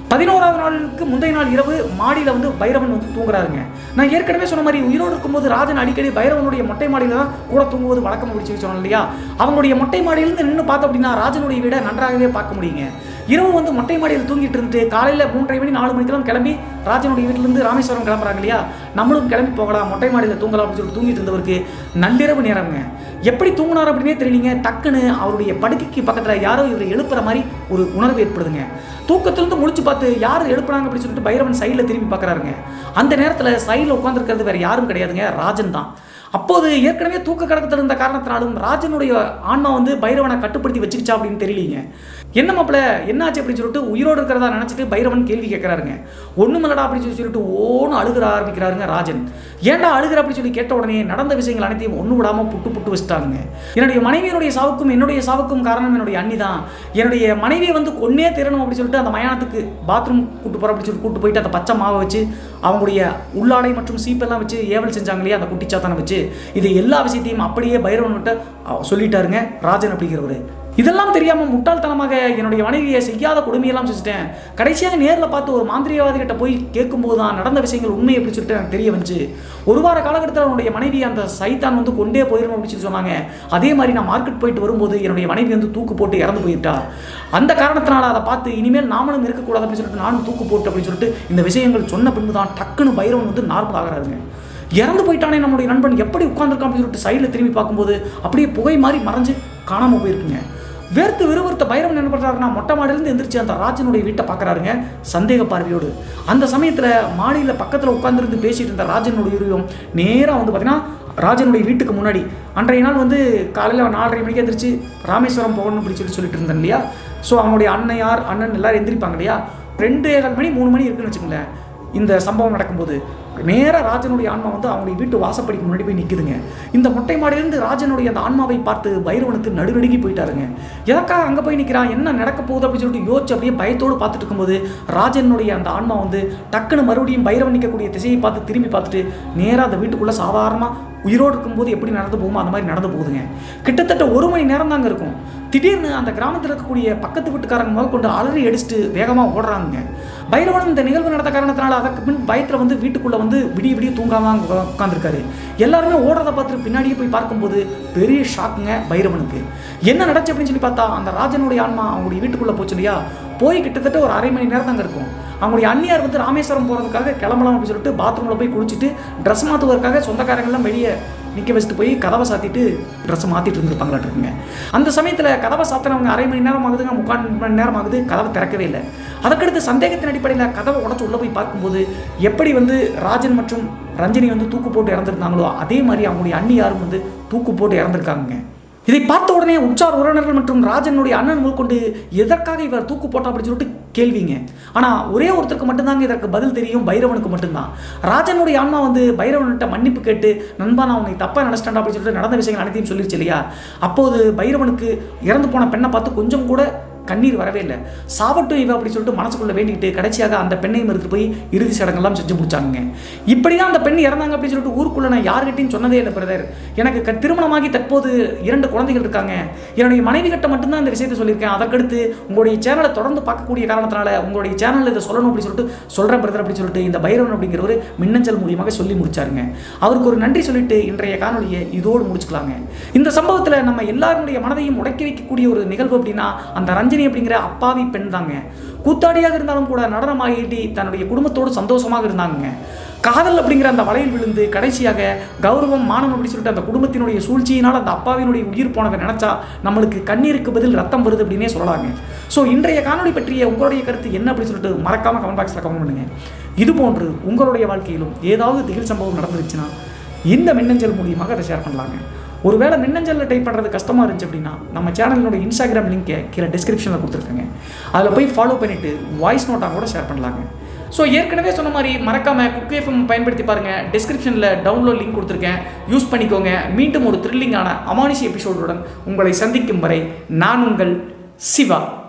பதினோராவது நாளுக்கு முந்தைய நாள் இரவு மாடியில் வந்து பைரவன் வந்து தூங்குறாருங்க நான் ஏற்கனவே சொன்ன மாதிரி உயிரோடு இருக்கும்போது ராஜன் அடிக்கடி பைரவனுடைய மொட்டை மாடியில் தான் கூட தூங்குவது வழக்கம் முடிச்சு சொன்னோம் இல்லையா அவங்களுடைய மொட்டை மாடியிலிருந்து நின்று பார்த்தோம் அப்படின்னா ராஜனுடைய வீடை நன்றாகவே பார்க்க முடியுங்க இரவு வந்து மொட்டை மாடியில் தூங்கிட்டு இருந்துட்டு காலையில் மூன்றரை மணி நாலு மணிக்கெல்லாம் கிளம்பி ராஜனுடைய வீட்டிலேருந்து ராமேஸ்வரம் கிளம்புறாங்க இல்லையா நம்மளும் கிளம்பி போகலாம் மொட்டை மாடியில் தூங்கலாம் அப்படின்னு சொல்லிட்டு தூங்கிட்டு இருந்தவருக்கு நள்ளிரவு நேரம்ங்க எப்படி தூங்கினார் அப்படின்னே தெரியலீங்க டக்குன்னு அவருடைய படுக்கைக்கு பக்கத்தில் யாரோ இவரை எழுப்புற மாதிரி ஒரு உணர்வு ஏற்படுதுங்க தூக்கத்திலிருந்து முழிச்சு பார்த்து யார் எழுப்புறாங்க அப்படின்னு சொல்லிட்டு பைரவன் சைடில் திரும்பி பார்க்குறாருங்க அந்த நேரத்தில் சைடில் உட்காந்துருக்கிறது வேற யாரும் கிடையாதுங்க ராஜன் தான் அப்போது ஏற்கனவே தூக்க கழகத்தில் இருந்த காரணத்தினாலும் ராஜனுடைய ஆன்மா வந்து பைரவனை கட்டுப்படுத்தி வச்சுக்கிச்சா அப்படின்னு தெரியலீங்க என்ன மாப்பிள்ள என்னாச்சு அப்படின்னு சொல்லிட்டு உயிரோடு இருக்கிறதா நினச்சிட்டு பைரவன் கேள்வி கேட்குறாருங்க ஒன்றுமில்லடா அப்படின்னு சொல்லி சொல்லிட்டு ஓன்னு அழுகிற ஆரம்பிக்கிறாருங்க ராஜன் ஏன்டா அழுகிற அப்படின்னு சொல்லி கேட்ட உடனே நடந்த விஷயங்கள் அனைத்தையும் ஒன்று விடாமல் புட்டு புட்டு வச்சுட்டாங்க என்னுடைய மனைவியினுடைய சாவுக்கும் என்னுடைய சாவுக்கும் காரணம் என்னுடைய அண்ணி தான் என்னுடைய மனைவியை வந்து கொன்னே திறனும் அப்படின்னு சொல்லிட்டு அந்த மயானத்துக்கு பாத்ரூம் கூட்டு போகிற அப்படின்னு சொல்லி கூட்டு போயிட்டு அந்த பச்சை மாவை வச்சு அவங்களுடைய உள்ளாடை மற்றும் சீப்பெல்லாம் வச்சு ஏவல் செஞ்சாங்க இல்லையா அந்த குட்டிச்சாத்தானை வச்சு இது எல்லா விஷயத்தையும் அப்படியே பைரவன் விட்டு சொல்லிட்டாருங்க ராஜன் அப்படிங்கிறவர் இதெல்லாம் தெரியாமல் முட்டாள்தனமாக என்னுடைய மனைவியை செய்யாத கொடுமையெல்லாம் செஞ்சுட்டேன் கடைசியாக நேரில் பார்த்து ஒரு மாந்திரிகவாதிகிட்ட போய் கேட்கும்போது தான் நடந்த விஷயங்கள் உண்மை எப்படி சொல்லிட்டு எனக்கு தெரிய வந்துச்சு ஒரு வார காலகட்டத்தில் என்னுடைய மனைவி அந்த சைத்தான் வந்து கொண்டே போயிடும் அப்படின்னு சொல்லி சொன்னாங்க அதே மாதிரி நான் மார்க்கெட் போயிட்டு வரும்போது என்னுடைய மனைவி வந்து தூக்கு போட்டு இறந்து போயிட்டா அந்த காரணத்தினால அதை பார்த்து இனிமேல் நாமளும் இருக்கக்கூடாது அப்படின்னு சொல்லிட்டு நானும் தூக்கு போட்டு அப்படின்னு சொல்லிட்டு இந்த விஷயங்கள் சொன்ன பின்பு தான் டக்குன்னு பைரவன் வந்து நார்மல் ஆகிறாருங்க இறந்து போயிட்டானே நம்மளுடைய நண்பன் எப்படி உட்காந்துருக்கான் அப்படின்னு சொல்லிட்டு சைடில் திரும்பி பார்க்கும்போது அப்படியே புகை மாதிரி மறைஞ்சு காணாமல் போயிருக்குங்க வேர்த்து விறுவிறுத்த பைரவன் என்ன பண்ணுறாருன்னா மொட்டை மாடிலேருந்து எந்திரிச்சு அந்த ராஜனுடைய வீட்டை பார்க்குறாருங்க சந்தேக பார்வையோடு அந்த சமயத்தில் மாடியில் பக்கத்தில் உட்காந்துருந்து பேசிட்டு இருந்த ராஜனுடைய உருவம் நேராக வந்து பார்த்தீங்கன்னா ராஜனுடைய வீட்டுக்கு முன்னாடி அன்றைய நாள் வந்து காலையில் நாலரை மணிக்கு எந்திரிச்சு ராமேஸ்வரம் போகணும் அப்படி சொல்லி சொல்லிட்டு இருந்தேன் இல்லையா ஸோ அவனுடைய அண்ணையார் அண்ணன் எல்லாரும் எந்திரிப்பாங்க இல்லையா ரெண்டு ஏழு மணி மூணு மணி இருக்குன்னு வச்சுங்களேன் இந்த சம்பவம் நடக்கும்போது நேராக ராஜனுடைய ஆன்மா வந்து அவங்களுடைய வீட்டு வாசப்படிக்கு முன்னாடி போய் நிற்குதுங்க இந்த மொட்டை மாடியிலிருந்து ராஜனுடைய அந்த ஆன்மாவை பார்த்து பைரவனுக்கு நடுநடுங்கி போயிட்டாருங்க எதற்காக அங்கே போய் நிற்கிறான் என்ன நடக்க போகுது அப்படின்னு சொல்லிட்டு யோசிச்சு அப்படியே பயத்தோடு பார்த்துட்டு இருக்கும்போது ராஜனுடைய அந்த ஆன்மா வந்து டக்குன்னு மறுபடியும் பைரவன் நிற்கக்கூடிய திசையை பார்த்து திரும்பி பார்த்துட்டு நேராக அந்த வீட்டுக்குள்ளே சாதாரணமாக உயிரோடு இருக்கும்போது எப்படி நடந்து போகுமோ அந்த மாதிரி நடந்து போகுதுங்க கிட்டத்தட்ட ஒரு மணி நேரம் தாங்க இருக்கும் திடீர்னு அந்த கிராமத்தில் இருக்கக்கூடிய பக்கத்து வீட்டுக்காரங்க முதல் கொண்டு அலறி அடிச்சுட்டு வேகமாக ஓடுறாங்க பைரவன் இந்த நிகழ்வு நடந்த காரணத்தினால அதற்கு பின் பயத்தில் வந்து வீட்டுக்குள்ளே வந்து விடிய விடிய தூங்காம உட்காந்துருக்காரு எல்லாருமே ஓடுறதை பார்த்துட்டு பின்னாடியே போய் பார்க்கும்போது பெரிய ஷாக்குங்க பைரவனுக்கு என்ன நடந்துச்சு அப்படின்னு சொல்லி பார்த்தா அந்த ராஜனுடைய ஆன்மா அவங்களுடைய வீட்டுக்குள்ளே போச்சு இல்லையா போய் கிட்டத்தட்ட ஒரு அரை மணி நேரம் தாங்க இருக்கும் அவங்களுடைய அந்நியார் வந்து ராமேஸ்வரம் போகிறதுக்காக கிளம்பலாம் அப்படின்னு சொல்லிட்டு பாத்ரூமில் போய் குளிச்சுட்டு ட்ரெஸ் மாற்றுவதற்காக சொந்தக்காரங்கள்லாம் வெளியே நிற்க வச்சுட்டு போய் கதவை சாத்திட்டு ட்ரெஸ் மாற்றிட்டு இருந்திருப்பாங்களாட்டுருக்குங்க அந்த சமயத்தில் கதவை சாத்தினவங்க அரை மணி நேரம் ஆகுதுங்க முக்கால் மணி நேரம் ஆகுது கதவை திறக்கவே இல்லை அதற்கடுத்து சந்தேகத்தின் அடிப்படையில் கதவை உடச்சு உள்ளே போய் பார்க்கும்போது எப்படி வந்து ராஜன் மற்றும் ரஞ்சினி வந்து தூக்கு போட்டு இறந்துருந்தாங்களோ அதே மாதிரி அவங்களுடைய அண்ணியாரும் வந்து தூக்கு போட்டு இறந்துருக்காங்க இதை பார்த்த உடனே உற்சார் உறவினர்கள் மற்றும் ராஜனுடைய அண்ணன் கொண்டு எதற்காக இவர் தூக்கு போட்டா அப்படின்னு சொல்லிட்டு கேள்விங்க ஆனால் ஒரே ஒருத்தருக்கு மட்டும்தாங்க இதற்கு பதில் தெரியும் பைரவனுக்கு மட்டும்தான் ராஜனுடைய ஆன்மா வந்து பைரவன்கிட்ட மன்னிப்பு கேட்டு நண்பா நான் உன்னை தப்பாக நினச்சிட்டேன் அப்படின்னு சொல்லிட்டு நடந்த விஷயங்கள் அனைத்தையும் சொல்லிருச்சு இல்லையா அப்போது பைரவனுக்கு இறந்து போன பெண்ணை பார்த்து கொஞ்சம் கூட கண்ணீர் வரவே இல்லை சாவட்டும் இவ அப்படி சொல்லிட்டு மனசுக்குள்ள வேண்டிக்கிட்டு கடைசியாக அந்த பெண்ணையும் எடுத்து போய் இறுதி சடங்கெல்லாம் செஞ்சு முடிச்சாங்க இப்படி தான் அந்த பெண் இறந்தாங்க அப்படின்னு சொல்லிட்டு ஊருக்குள்ள நான் யார்கிட்டையும் சொன்னதே இல்லை பிரதர் எனக்கு க- திருமணமாகி தற்போது இரண்டு குழந்தைகள் இருக்காங்க என்னுடைய மனைவி கிட்ட மட்டும்தான் இந்த விஷயத்தை சொல்லியிருக்கேன் அதற்கடுத்து உங்களுடைய சேனலை தொடர்ந்து பார்க்கக்கூடிய காரணத்தினால உங்களுடைய சேனலில் இதை சொல்லணும் அப்படி சொல்லிட்டு சொல்கிறேன் பிரதர் அப்படி சொல்லிட்டு இந்த பைரவன் அப்படிங்கிறவர் மின்னஞ்சல் மூலியமாக சொல்லி முடிச்சாருங்க அவருக்கு ஒரு நன்றி சொல்லிட்டு இன்றைய காணொலியை இதோடு முடிச்சுக்கலாங்க இந்த சம்பவத்தில் நம்ம எல்லாருடைய மனதையும் உடைக்க வைக்கக்கூடிய ஒரு நிகழ்வு அப்படின்னா அந்த ரஞ்சினி அப்படிங்கிற அப்பாவி பெண் தாங்க கூத்தாடியாக இருந்தாலும் கூட நடனமாகிட்டு தன்னுடைய குடும்பத்தோடு சந்தோஷமாக இருந்தாங்க காதல் அப்படிங்கிற அந்த வலையில் விழுந்து கடைசியாக கௌரவம் மானம் அப்படி சொல்லிட்டு அந்த குடும்பத்தினுடைய சூழ்ச்சியினால் அந்த அப்பாவினுடைய உயிர் போனதை நினைச்சா நம்மளுக்கு கண்ணீருக்கு பதில் ரத்தம் வருது அப்படின்னே சொல்லலாங்க ஸோ இன்றைய காணொளி பற்றிய உங்களுடைய கருத்து என்ன அப்படின்னு சொல்லிட்டு மறக்காம கமெண்ட் பாக்ஸில் கமெண்ட் பண்ணுங்க இது போன்று உங்களுடைய வாழ்க்கையிலும் ஏதாவது திகில் சம்பவம் நடந்துருச்சுன்னா இந்த மின்னஞ்சல் மூலியமாக அதை ஷேர் பண்ணலாங்க ஒருவேளை மின்னஞ்சலில் டைப் பண்ணுறது கஷ்டமாக இருந்துச்சு அப்படின்னா நம்ம சேனலினோட இன்ஸ்டாகிராம் லிங்கை கீழே டிஸ்கிரிப்ஷனில் கொடுத்துருக்கேங்க அதில் போய் ஃபாலோ பண்ணிவிட்டு வாய்ஸ் நோட்டாக கூட ஷேர் பண்ணலாங்க ஸோ ஏற்கனவே சொன்ன மாதிரி மறக்காமல் குக் எஃப்எம் பயன்படுத்தி பாருங்கள் டிஸ்கிரிப்ஷனில் டவுன்லோட் லிங்க் கொடுத்துருக்கேன் யூஸ் பண்ணிக்கோங்க மீண்டும் ஒரு த்ரில்லிங்கான அமானுஷி எபிசோடுடன் உங்களை சந்திக்கும் வரை நான் உங்கள் சிவா